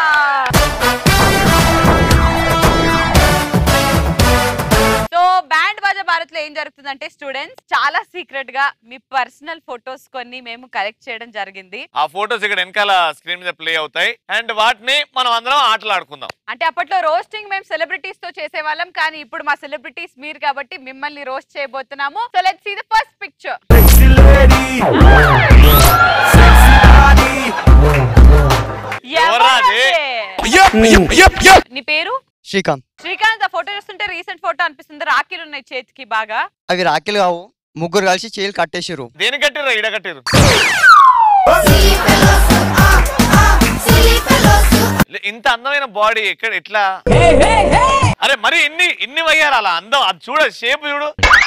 S3: సో బ్యాండ్ బాజా భారత్ లో ఏం జరుగుతుందంటే స్టూడెంట్స్ చాలా సీక్రెట్ గా మీ పర్సనల్ ఫొటోస్ కొన్ని మేము కలెక్ట్ చేయడం జరిగింది
S2: ఆ ఫోటోస్ ఇక్కడ వెనకాల స్క్రీన్ మీద ప్లే అవుతాయి అండ్ వాటిని మనం అందరం ఆటలాడుకుందాం
S3: అంటే అప్పట్లో రోస్టింగ్ మేము సెలబ్రిటీస్ తో చేసేవాళ్ళం కానీ ఇప్పుడు మా సెలబ్రిటీస్ మీరు కాబట్టి మిమ్మల్ని రోస్ట్ చేయబోతున్నాము so let's see the first picture
S2: ఎవరా అది?
S3: నీ పేరు
S21: శ్రీకాంత్
S3: శ్రీకాంత్ ఆ ఫోటో చూస్తుంటే రీసెంట్ ఫోటో అనిపిస్తుంది రాఖీలు ఉన్నాయి చేతికి బాగా
S21: అవి రాఖీలు కావు ముగ్గురు కలిసి చేలు కట్టేసిర్రు
S2: దేని కట్టిర్రా ఈడ కట్టిర్రు లే- ఇంత అందమైన బాడీ ఎక్కడ ఎట్లా అరే మరి ఇన్ని ఇన్ని వయ్యారు అలా అందం అది చూడ షేప్ చూడు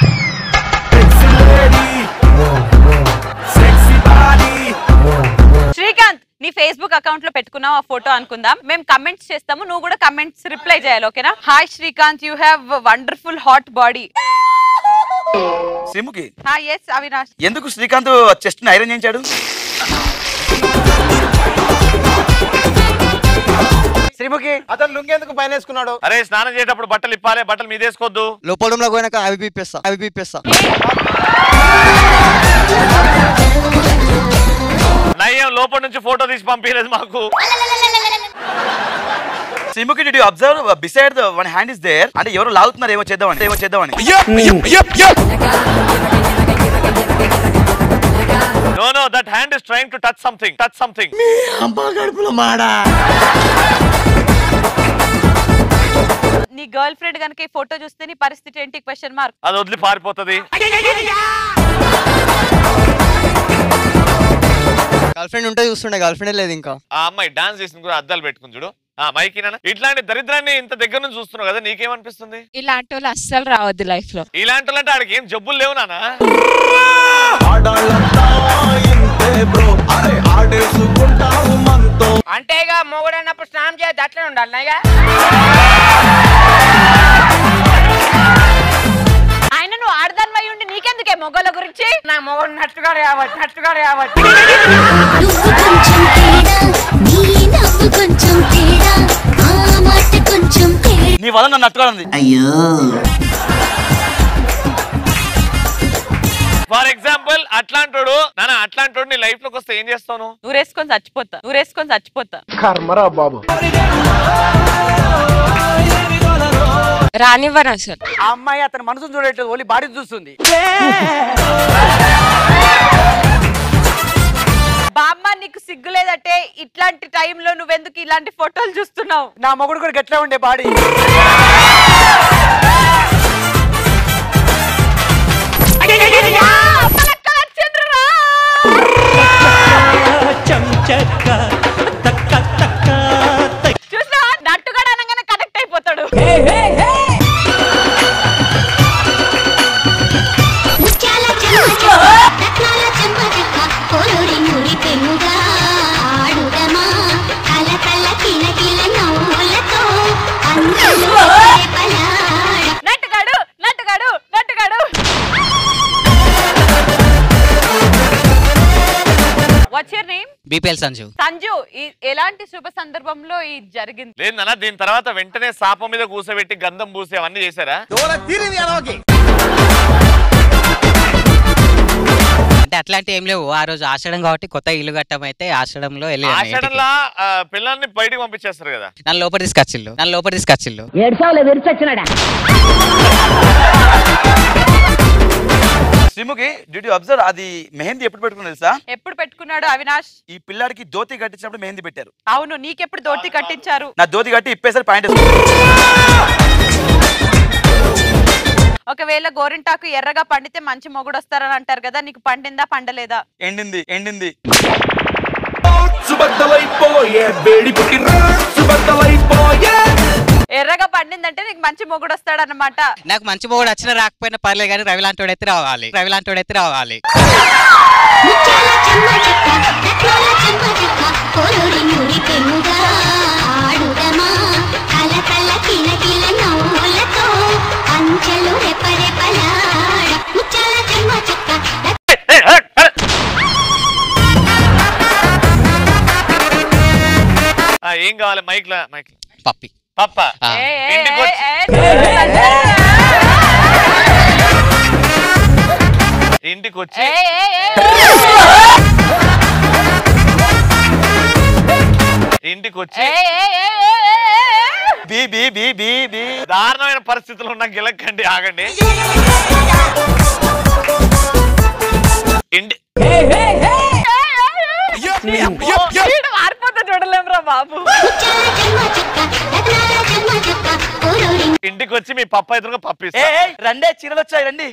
S3: శ్రీకాంత్ నీ ఫేస్బుక్ అకౌంట్ లో పెట్టుకున్నావు ఆ ఫోటో అనుకుందాం మేము కమెంట్స్ చేస్తాము నువ్వు కూడా కమెంట్స్ రిప్లై చేయాలి ఓకేనా hi Srikanth you have wonderful hot body
S12: సిమ్ముకి
S3: హాయ్ ఎస్ అవినాష్
S12: ఎందుకు శ్రీకాంత్ చెస్ట్ ఐరన్ చేయించాడు
S18: శ్రీముఖి అతను లుంగేందుకు పైన వేసుకున్నాడు
S2: అరే స్నానం చేసేటప్పుడు బట్టలు ఇప్పాలి బట్టలు మీదేసుకోవద్దు
S21: లోపలంలో పోయినాక అవి పీపేస్తా అవి పీపేస్తా
S2: నయ్యం లోపల నుంచి ఫోటో తీసి పంపించలేదు మాకు
S12: సిమ్ముకి డి observe beside the one hand is there అంటే ఎవరు లాగుతున్నారు ఏమో చేద్దామని ఏమో చేద్దామని
S2: no no that hand is trying to touch something touch something
S17: అమ్మ కడుపులో మాడా
S3: నీ గర్ల్ ఫ్రెండ్ కనుక ఈ ఫోటో చూస్తే నీ పరిస్థితి ఏంటి క్వశ్చన్ మార్క్
S2: అది వదిలి పారిపోతుంది
S21: గర్ల్ ఫ్రెండ్ ఉంటే చూస్తుండే గర్ల్ ఫ్రెండ్ లేదు ఇంకా
S2: ఆ అమ్మాయి డాన్స్ చేసింది కూడా అద్దాలు పెట్టుకుని చూడు ఆ మైకి ఇట్లాంటి దరిద్రాన్ని ఇంత దగ్గర నుంచి చూస్తున్నావు కదా నీకేమనిపిస్తుంది
S7: ఇలాంటి వాళ్ళు అస్సలు రావద్దు లైఫ్ లో
S2: ఇలాంటి వాళ్ళు అంటే ఆడికి ఏం జబ్బులు లేవు నానా
S13: అంటే ఇక మొగుడు అన్నప్పుడు స్నానం చేయద్దు అట్లే ఉండాలి నయ్యా
S3: ఆయన నువ్వు ఆడదానివై ఉండి నీకెందుకే మొగల గురించి
S13: నా మొగుడు నట్టుగా రావచ్చు నట్టుగా రావచ్చు
S15: కొంచెం తేడా ఆ మాట కొంచెం తేడా
S12: నీ వల్ల నన్ను అట్టుకోవాలి
S15: అయ్యో
S2: ఫర్ ఎగ్జాంపుల్ అట్లాంటోడు నాన్న అట్లాంటోడు నీ లైఫ్ లోకి వస్తే ఏం చేస్తావు
S3: ఊరేసుకొని చచ్చిపోతా ఊరేసుకొని చచ్చిపోతా
S18: కర్మరా బాబు
S7: రానివ్వను అసలు
S13: ఆ అమ్మాయి అతని మనసును చూడట్లేదు ఓన్లీ బాడీ చూస్తుంది
S3: బామ్మ నీకు సిగ్గు లేదంటే ఇట్లాంటి టైంలో నువ్వెందుకు ఇలాంటి ఫోటోలు చూస్తున్నావు
S13: నా మొగుడు కూడా గట్లా ఉండే బాడీ
S3: చూసా నట్టుగాడు అనగానే కనెక్ట్ అయిపోతాడు
S15: ముత్యాల చెమ్మ రత్నాల చెమ్మ చెక్క కోరూరి ముడి పెనుగా ఆడుదమా కల కల కిల కిల నవ్వులతో అంచులు రేపలాడ
S3: నట్టుగాడు నట్టుగాడు నట్టుగాడు what's your name
S6: BPL Sanju
S3: Sanju ఈ ఎలాంటి శుభ సందర్భంలో ఇది జరిగింది
S2: లేదు నాన్న దీని తర్వాత వెంటనే సాప మీద కూసబెట్టి గంధం పూసి అవన్నీ చేశారా
S6: అంటే అట్లాంటి ఏం లేవు ఆ రోజు ఆషాఢం కాబట్టి కొత్త ఇల్లు కట్టమైతే ఆషాఢంలో వెళ్ళి
S2: ఆషాఢంలా ఆ, పిల్లల్ని బయటికి పంపించేస్తారు కదా
S6: నన్ను లోపల తీసుకొచ్చిల్లు నన్ను లోపల తీసుకొచ్చిల్లు
S11: ఏడ్చావులే విరిచొచ్చినాడా
S12: శ్రీముఖి డ్యూటీ అబ్జర్వ్ అది మెహందీ ఎప్పుడు పెట్టుకుని తెలుసా
S3: ఎప్పుడు పెట్టుకున్నాడు అవినాష్
S12: ఈ పిల్లాడికి ధోతి కట్టించినప్పుడు మెహందీ పెట్టారు
S3: అవును నీకెప్పుడు దోతి కట్టించారు
S12: నా ధోతి కట్టి ఇప్పేసరి పాయింట్
S3: ఒకవేళ గోరింటాకు ఎర్రగా పండితే మంచి మొగుడు వస్తారని అంటారు కదా నీకు పండిందా పండలేదా
S12: ఎండింది ఎండింది
S17: సుబద్దలైపోయే వేడి పుట్టి సుబద్దలైపోయే
S3: ఎర్రగా పండిందంటే నీకు మంచి మొగుడు వస్తాడన్నమాట
S6: నాకు మంచి మొగుడు వచ్చినా రాకపోయినా పర్లేదు కానీ రవి లాంటి అయితే రావాలి రవి లాంటి అయితే రావాలి
S15: ముత్యాల చెమ్మ చెక్క రత్నాల చెమ్మ చెక్క కోరూరి ముడి పెనుగా ఆడుదమా కల కల కిల కిల నవ్వులతో అంచెలు రెపరెపలాడ ముత్యాల చెమ్మ చెక్క
S2: ఆ, ఏం కావాలి మైక్ లా మైక్
S6: పప్పి
S2: పప్ప
S6: ఆ.
S2: ఇంటికి వచ్చి ఇంటికి వచ్చి ఇంటికి వచ్చి
S12: బి బి బి బి బి
S2: దారుణమైన పరిస్థితులు ఉన్న గిలక్కండి ఆగండి ఇంటి
S3: వీడు మారిపోతే చూడలేమురా బాబు
S2: ఇంటికి వచ్చి మీ పప్ప ఎదురుగా పప్పిస్తా
S12: రండే చీరలు వచ్చాయి రండి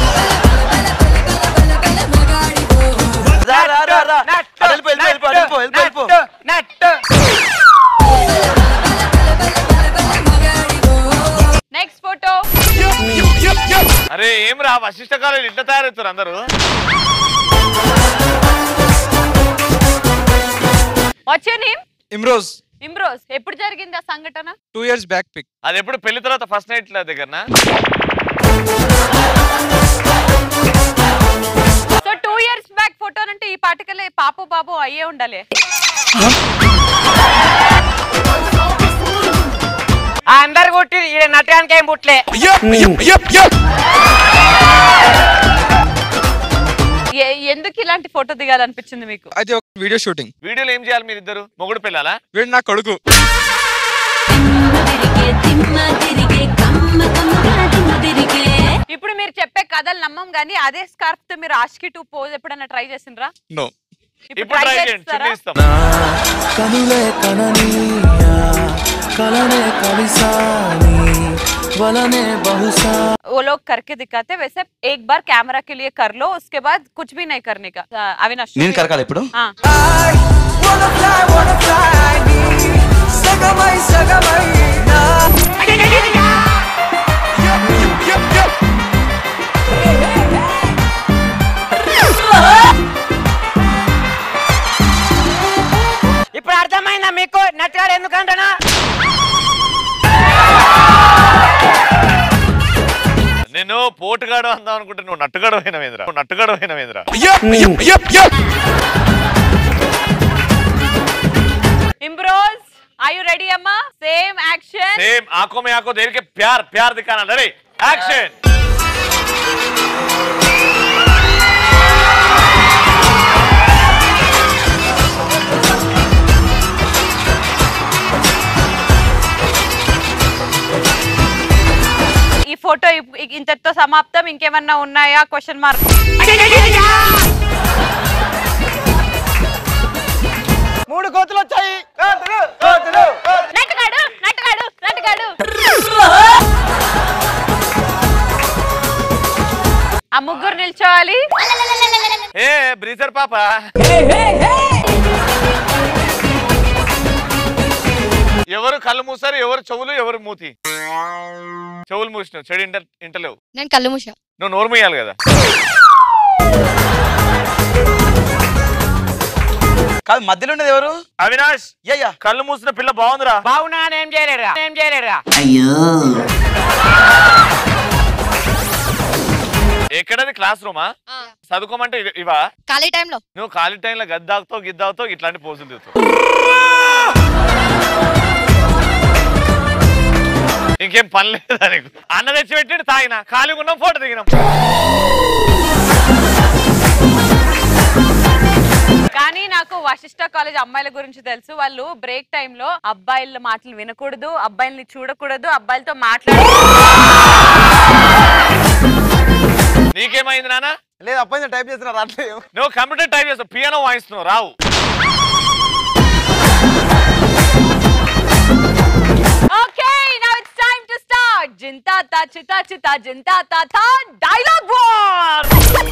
S12: రా, రా, రా, రా. అటు వెళ్ళిపో, వెళ్ళిపో, వెళ్ళిపో, వెళ్ళిపో,
S2: అరే ఏం రా వశిష్ట కాలేజ్ ఇట్లా తయారవుతారు అందరూ
S3: వచ్చే నేమ్
S8: ఇమ్రోజ్
S3: ఇమ్రోజ్ ఎప్పుడు జరిగింది ఆ సంఘటన
S8: టూ ఇయర్స్ బ్యాక్ పిక్
S2: అది ఎప్పుడు పెళ్లి తర్వాత ఫస్ట్ నైట్ దగ్గర
S3: so two years back photo అంటే ఈ పాటికలే పాపో బాబు అయ్యే ఉండాలి
S13: అందరు కొట్టి ఈడ నటడానికి ఏం పుట్లే
S3: ఏ- ఎందుకు ఇలాంటి ఫోటో దిగాలనిపించింది మీకు
S8: అది ఒక వీడియో షూటింగ్
S2: వీడియోలో ఏం చేయాలి మీరు ఇద్దరు మొగుడు పిల్లలా
S8: వీడు నా కొడుకు
S3: ఇప్పుడు మీరు చెప్పే కథలు నమ్మం కానీ అదే స్కార్ఫ్ తో మీరు ఆష్కి టూ పోజ్ ఎప్పుడైనా ట్రై చేసిండ్రా
S8: నో
S2: ఇప్పుడు ట్రై చేయండి చున్నీ ఇస్తాం
S17: కనులే కననీయా కలనే కలిసాని వలనే బహుశా
S3: वो लोग करके दिखाते वैसे एक बार कैमरा के लिए कर लो उसके बाद कुछ भी नहीं करने का आ, अविनाश
S12: నేను కరకాలి ఇప్పుడు
S3: हाँ
S17: సగమై సగమై నా
S13: ఇప్పుడు అర్థమైందా మీకు నట్టుగాడు ఎందుకంటనా
S2: నేను పోటుగాడు అందాం అనుకుంటే నువ్వు నట్టుగాడు అయిన వేంద్ర నువ్వు నట్టుగాడు అయిన వేంద్ర
S3: इम्ब्रोज आर यू रेडी अम्मा सेम एक्शन
S2: సేమ్ ఆకో మే ఆకో దేనికి ప్యార్ ప్యార్ దిఖానా రెడీ యాక్షన్
S3: ఈ ఫోటో ఇప్- ఇ- ఇంతటితో సమాప్తం ఇంకేమన్నా ఉన్నాయా క్వశ్చన్ మార్క్
S18: మూడు కోతులు వచ్చాయి కోతులు కోతులు
S3: నట్టుగాడు నట్టుగాడు నట్టుగాడు ఆ ముగ్గురు నిల్చోవాలి
S2: ఏ బ్రీజర్ పాప ఎవరు కళ్ళు మూసారు ఎవరు చెవులు ఎవరు మూతి చెవులు మూసినావు చెడు ఇంట ఇంటలేవు
S5: నేను కళ్ళు మూసా
S2: నువ్వు నోరు మూయాలి కదా
S12: కాదు మధ్యలో ఉండేది ఎవరు
S2: అవినాష్
S12: అయ్యా
S2: కళ్ళు మూసిన పిల్ల బాగుందిరా
S13: బాగున్నా ఏం చేయలేరా ఏం చేయలేరా
S2: ఎక్కడది క్లాస్ రూమా చదువుకోమంటే ఇవ- ఇవా
S5: ఖాళీ టైంలో
S2: నువ్వు ఖాళీ టైంలో గద్దాకుతావు గిద్దాకుతావు ఇట్లాంటి పోజులు దిగుతావు ఇంకేం పని లేదా నీకు అన్న తెచ్చి పెట్టి తాగిన ఖాళీగా ఉన్నాం ఫోటో దిగినాం
S3: కానీ నాకు వశిష్ట కాలేజ్ అమ్మాయిల గురించి తెలుసు వాళ్ళు బ్రేక్ టైం లో అబ్బాయిల మాటలు వినకూడదు అబ్బాయిల్ని చూడకూడదు అబ్బాయిలతో మాట్లాడ
S2: నీకేమైంది నాన్న
S18: లేదు అబ్బాయి టైప్ చేసిన రాట్లేదు
S2: నువ్వు కంప్యూటర్ టైప్ చేస్తావు పియానో వాయిస్తున్నావు రావు
S3: okay now it's time to start జింతా తా చితా చితా జింతా తా థా డైలాగ్ వార్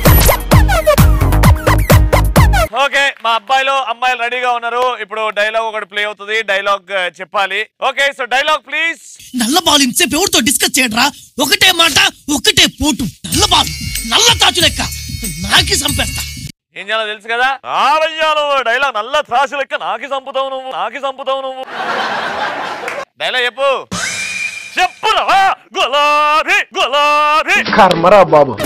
S2: ఓకే మా అబ్బాయిలు అమ్మాయిలు రెడీగా ఉన్నారు ఇప్పుడు డైలాగ్ ఒకటి ప్లే అవుతుంది డైలాగ్ చెప్పాలి ఓకే సో డైలాగ్ ప్లీజ్
S17: నల్ల బాల్ ఇంతసేపు ఎవరితో డిస్కస్ చేయడరా ఒకటే మాట ఒకటే పోటు నల్ల బాల్ నల్ల తాచు లెక్క నాకి చంపేస్తా
S2: ఏం చేయాలో తెలుసు కదా ఆడయ్యాను డైలాగ్ నల్ల త్రాసు లెక్క నాకి చంపుతావు నువ్వు నాకి చంపుతావు నువ్వు డైలాగ్ చెప్పు చెప్పురా గులాబీ గులాబీ
S18: కర్మరా బాబు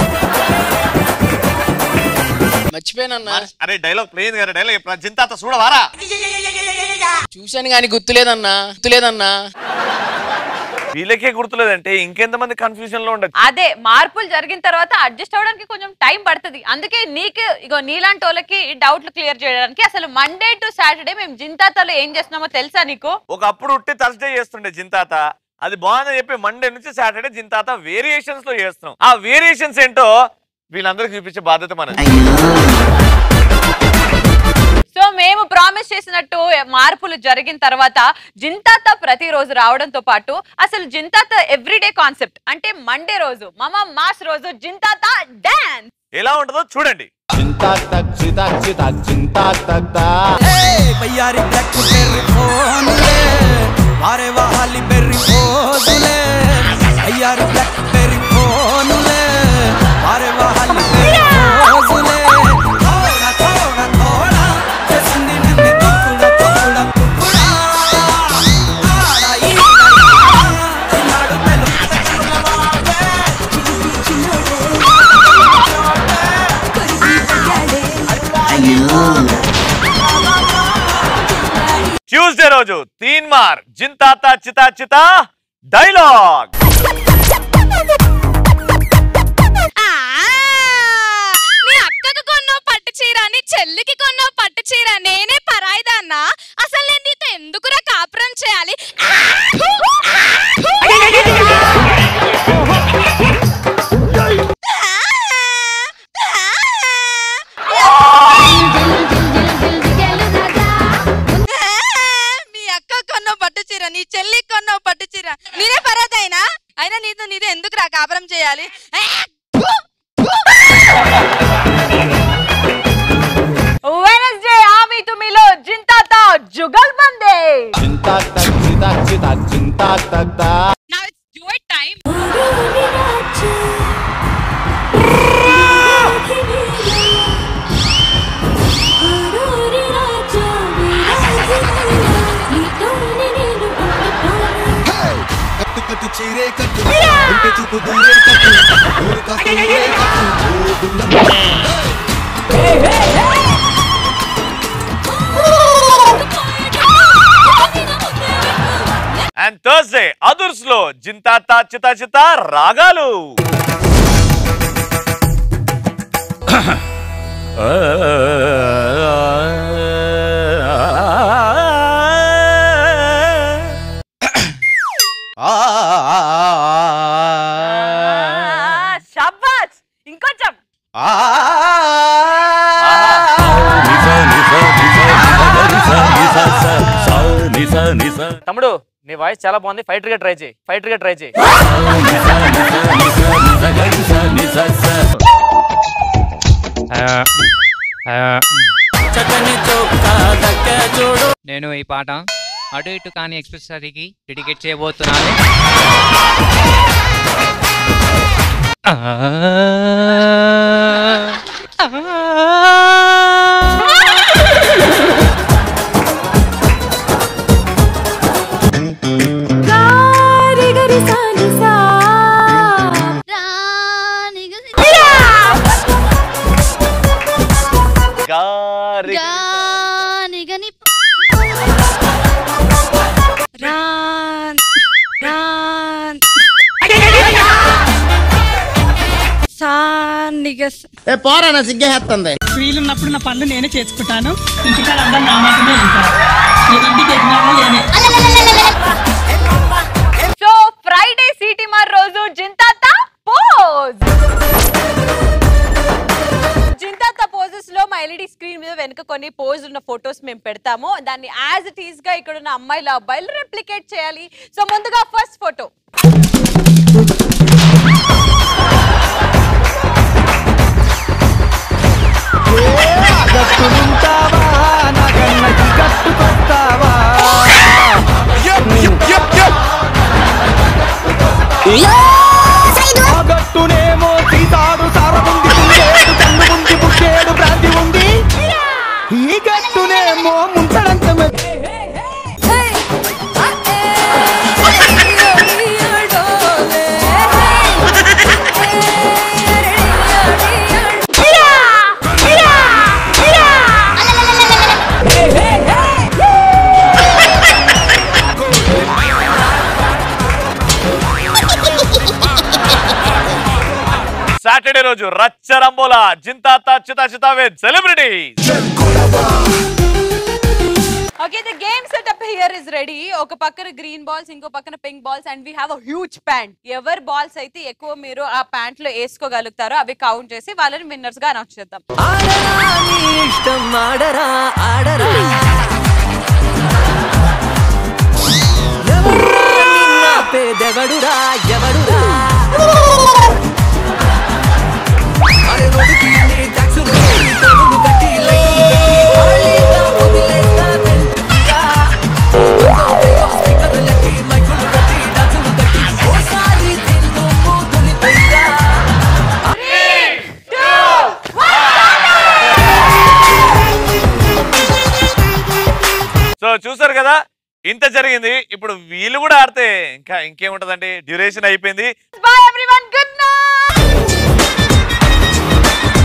S4: మర్చిపోయానన్నా
S2: అరే డైలాగ్ ప్లే కదా డైలాగ్ చెప్పు జింతాత చూడవారా
S4: చూశాను కానీ గుర్తులేదన్నా గుర్తులేదన్నా
S2: వీళ్ళకే గుర్తులేదంటే ఇంకెంతమంది కన్ఫ్యూజన్ లో ఉండదు
S3: అదే మార్పులు జరిగిన తర్వాత అడ్జస్ట్ అవ్వడానికి కొంచెం టైం పడుతుంది అందుకే నీకు ఇగో నీలాంటి వాళ్ళకి డౌట్లు క్లియర్ చేయడానికి అసలు మండే టు సాటర్డే మేము జింతాతలో ఏం చేస్తున్నామో తెలుసా నీకు
S2: ఒకప్పుడు ఉట్టి థర్స్డే చేస్తుండే జింతాత అది బాగుందని చెప్పి మండే నుంచి సాటర్డే జింతాత వేరియేషన్స్ లో చేస్తున్నాం ఆ వేరియేషన్స్ ఏంటో వీళ్ళందరికీ చూపించే బాధ్యత మనది
S3: సో మేము ప్రామిస్ చేసినట్టు మార్పులు జరిగిన తర్వాత జింతాత ప్రతిరోజు రావడంతో పాటు అసలు జింతాత ఎవ్రీడే కాన్సెప్ట్ అంటే మండే రోజు మమ మాస్ రోజు జింతాత డాన్స్
S2: ఎలా ఉంటుందో చూడండి
S17: బయ్యారి బ్లాక్ బెర్రీ ఫోనులే వారే వాహాలి బెర్రీ ఫోజులే అయ్యారి బ్లాక్ బెర్రీ ఫోనులే
S2: రోజు తీన్ మార్ జింతాత చితా చితా డైలాగ్
S9: నీ అక్కకు కొన్నావు పట్టు చీర నీ చెల్లికి కొన్నావు పట్టు చీర నేనే పరాయిదాన్నా అసలు నేను నీతో ఎందుకురా కాపురం చేయాలి
S22: మీ అక్క కొన్నావు పట్టు చీర నీ చెల్లి కొన్నావు పట్టు చీర నేనే పరాదైనా అయినా నీతో నీతో ఎందుకు రా కాపురం చేయాలి
S3: వెనస్డే ఆమె తుమిలో జింతాత Jugal బందే
S9: Now it's duet time.
S14: కట్టు కట్టు చీరే కట్టు ఉంటే చూపు దూరే కట్టు ఊరు కాస్త ఊరే కట్టు ఓ గుండమ్మ.
S2: అండ్ థర్స్డే అదుర్స్ లో జింతాత చితా చితా రాగాలు
S3: షాబాష్ ఇంకొంచెం
S23: తమ్ముడు నీ వాయిస్ చాలా బాగుంది ఫైటర్ గా ట్రై చేయి ఫైటర్ గా ట్రై చేయి
S6: నేను ఈ పాట అటు ఇటు కాని ఎక్స్ప్రెస్ సరికి డెడికేట్ చేయబోతున్నాను
S22: రాన్ రాన్ సాన్ నిగస్
S13: ఏ పోరా నా సిగ్గేస్తుంది
S17: వీలు ఉన్నప్పుడు నా పనులు నేనే చేసుకుంటాను ఇంటికాడ అందరూ నా మాటనే వింటారు నేను ఇంటికి ఎగ్నామో నేనే
S3: సో ఫ్రైడే సిటీ మార్ రోజు జింతాత పోజ్ జింతాత పోజెస్ లో మా ఎల్ఈడి స్క్రీన్ మీద వెనుక కొన్ని పోజ్ ఉన్న ఫొటోస్ మేము పెడతాము దాన్ని యాజ్ ఇట్ ఈస్ గా ఇక్కడ ఉన్న అమ్మాయిల అబ్బాయిలు రెప్లికేట్ చేయాలి సో ముందుగా ఫస్ట్ ఫోటో
S14: గట్టునుంటావా నా కన్నకి గట్టుకొస్తావా ఆ గట్టునేమో సీతాడు సారముంది పుంగేడు కన్ను ఉంది బుక్కేడు భ్రాంతి ఉంది ఈ గట్టునేమో ముంచడంత
S2: సాటర్డే రోజు రచ్చరంబోల జింతాత చితా చితా with celebrity
S3: okay the game setup here is ready ఒక పక్కన గ్రీన్ బాల్స్ ఇంకో పక్కన pink balls and we have a huge pant ఎవరి బాల్స్ అయితే ఎక్కువ మీరు ఆ ప్యాంట్ లో వేసుకోగలుగుతారో అవి కౌంట్ చేసి వాళ్ళని విన్నర్స్ గా అనౌన్స్ చేద్దాం
S14: ఇష్టం ఆడరా ఆడరా ఎవర్రా నిన్న పేదెవడురా ఎవడురా అరే నొడికి నీ టాక్సులు నీ తొడుగు కట్టి లైన్ కట్టి ఖాళీగా వదిలేస్తా వెంటగా. స్పీకర్లకి మైకులు కట్టి డాన్సులు కట్టి ఓసారి తిందు మూదులిపోయిరా
S2: సో చూసారు కదా ఇంత జరిగింది ఇప్పుడు వీళ్ళు కూడా ఆడితే ఇంకా ఇంకేముంటదండి డ్యూరేషన్ అయిపోయింది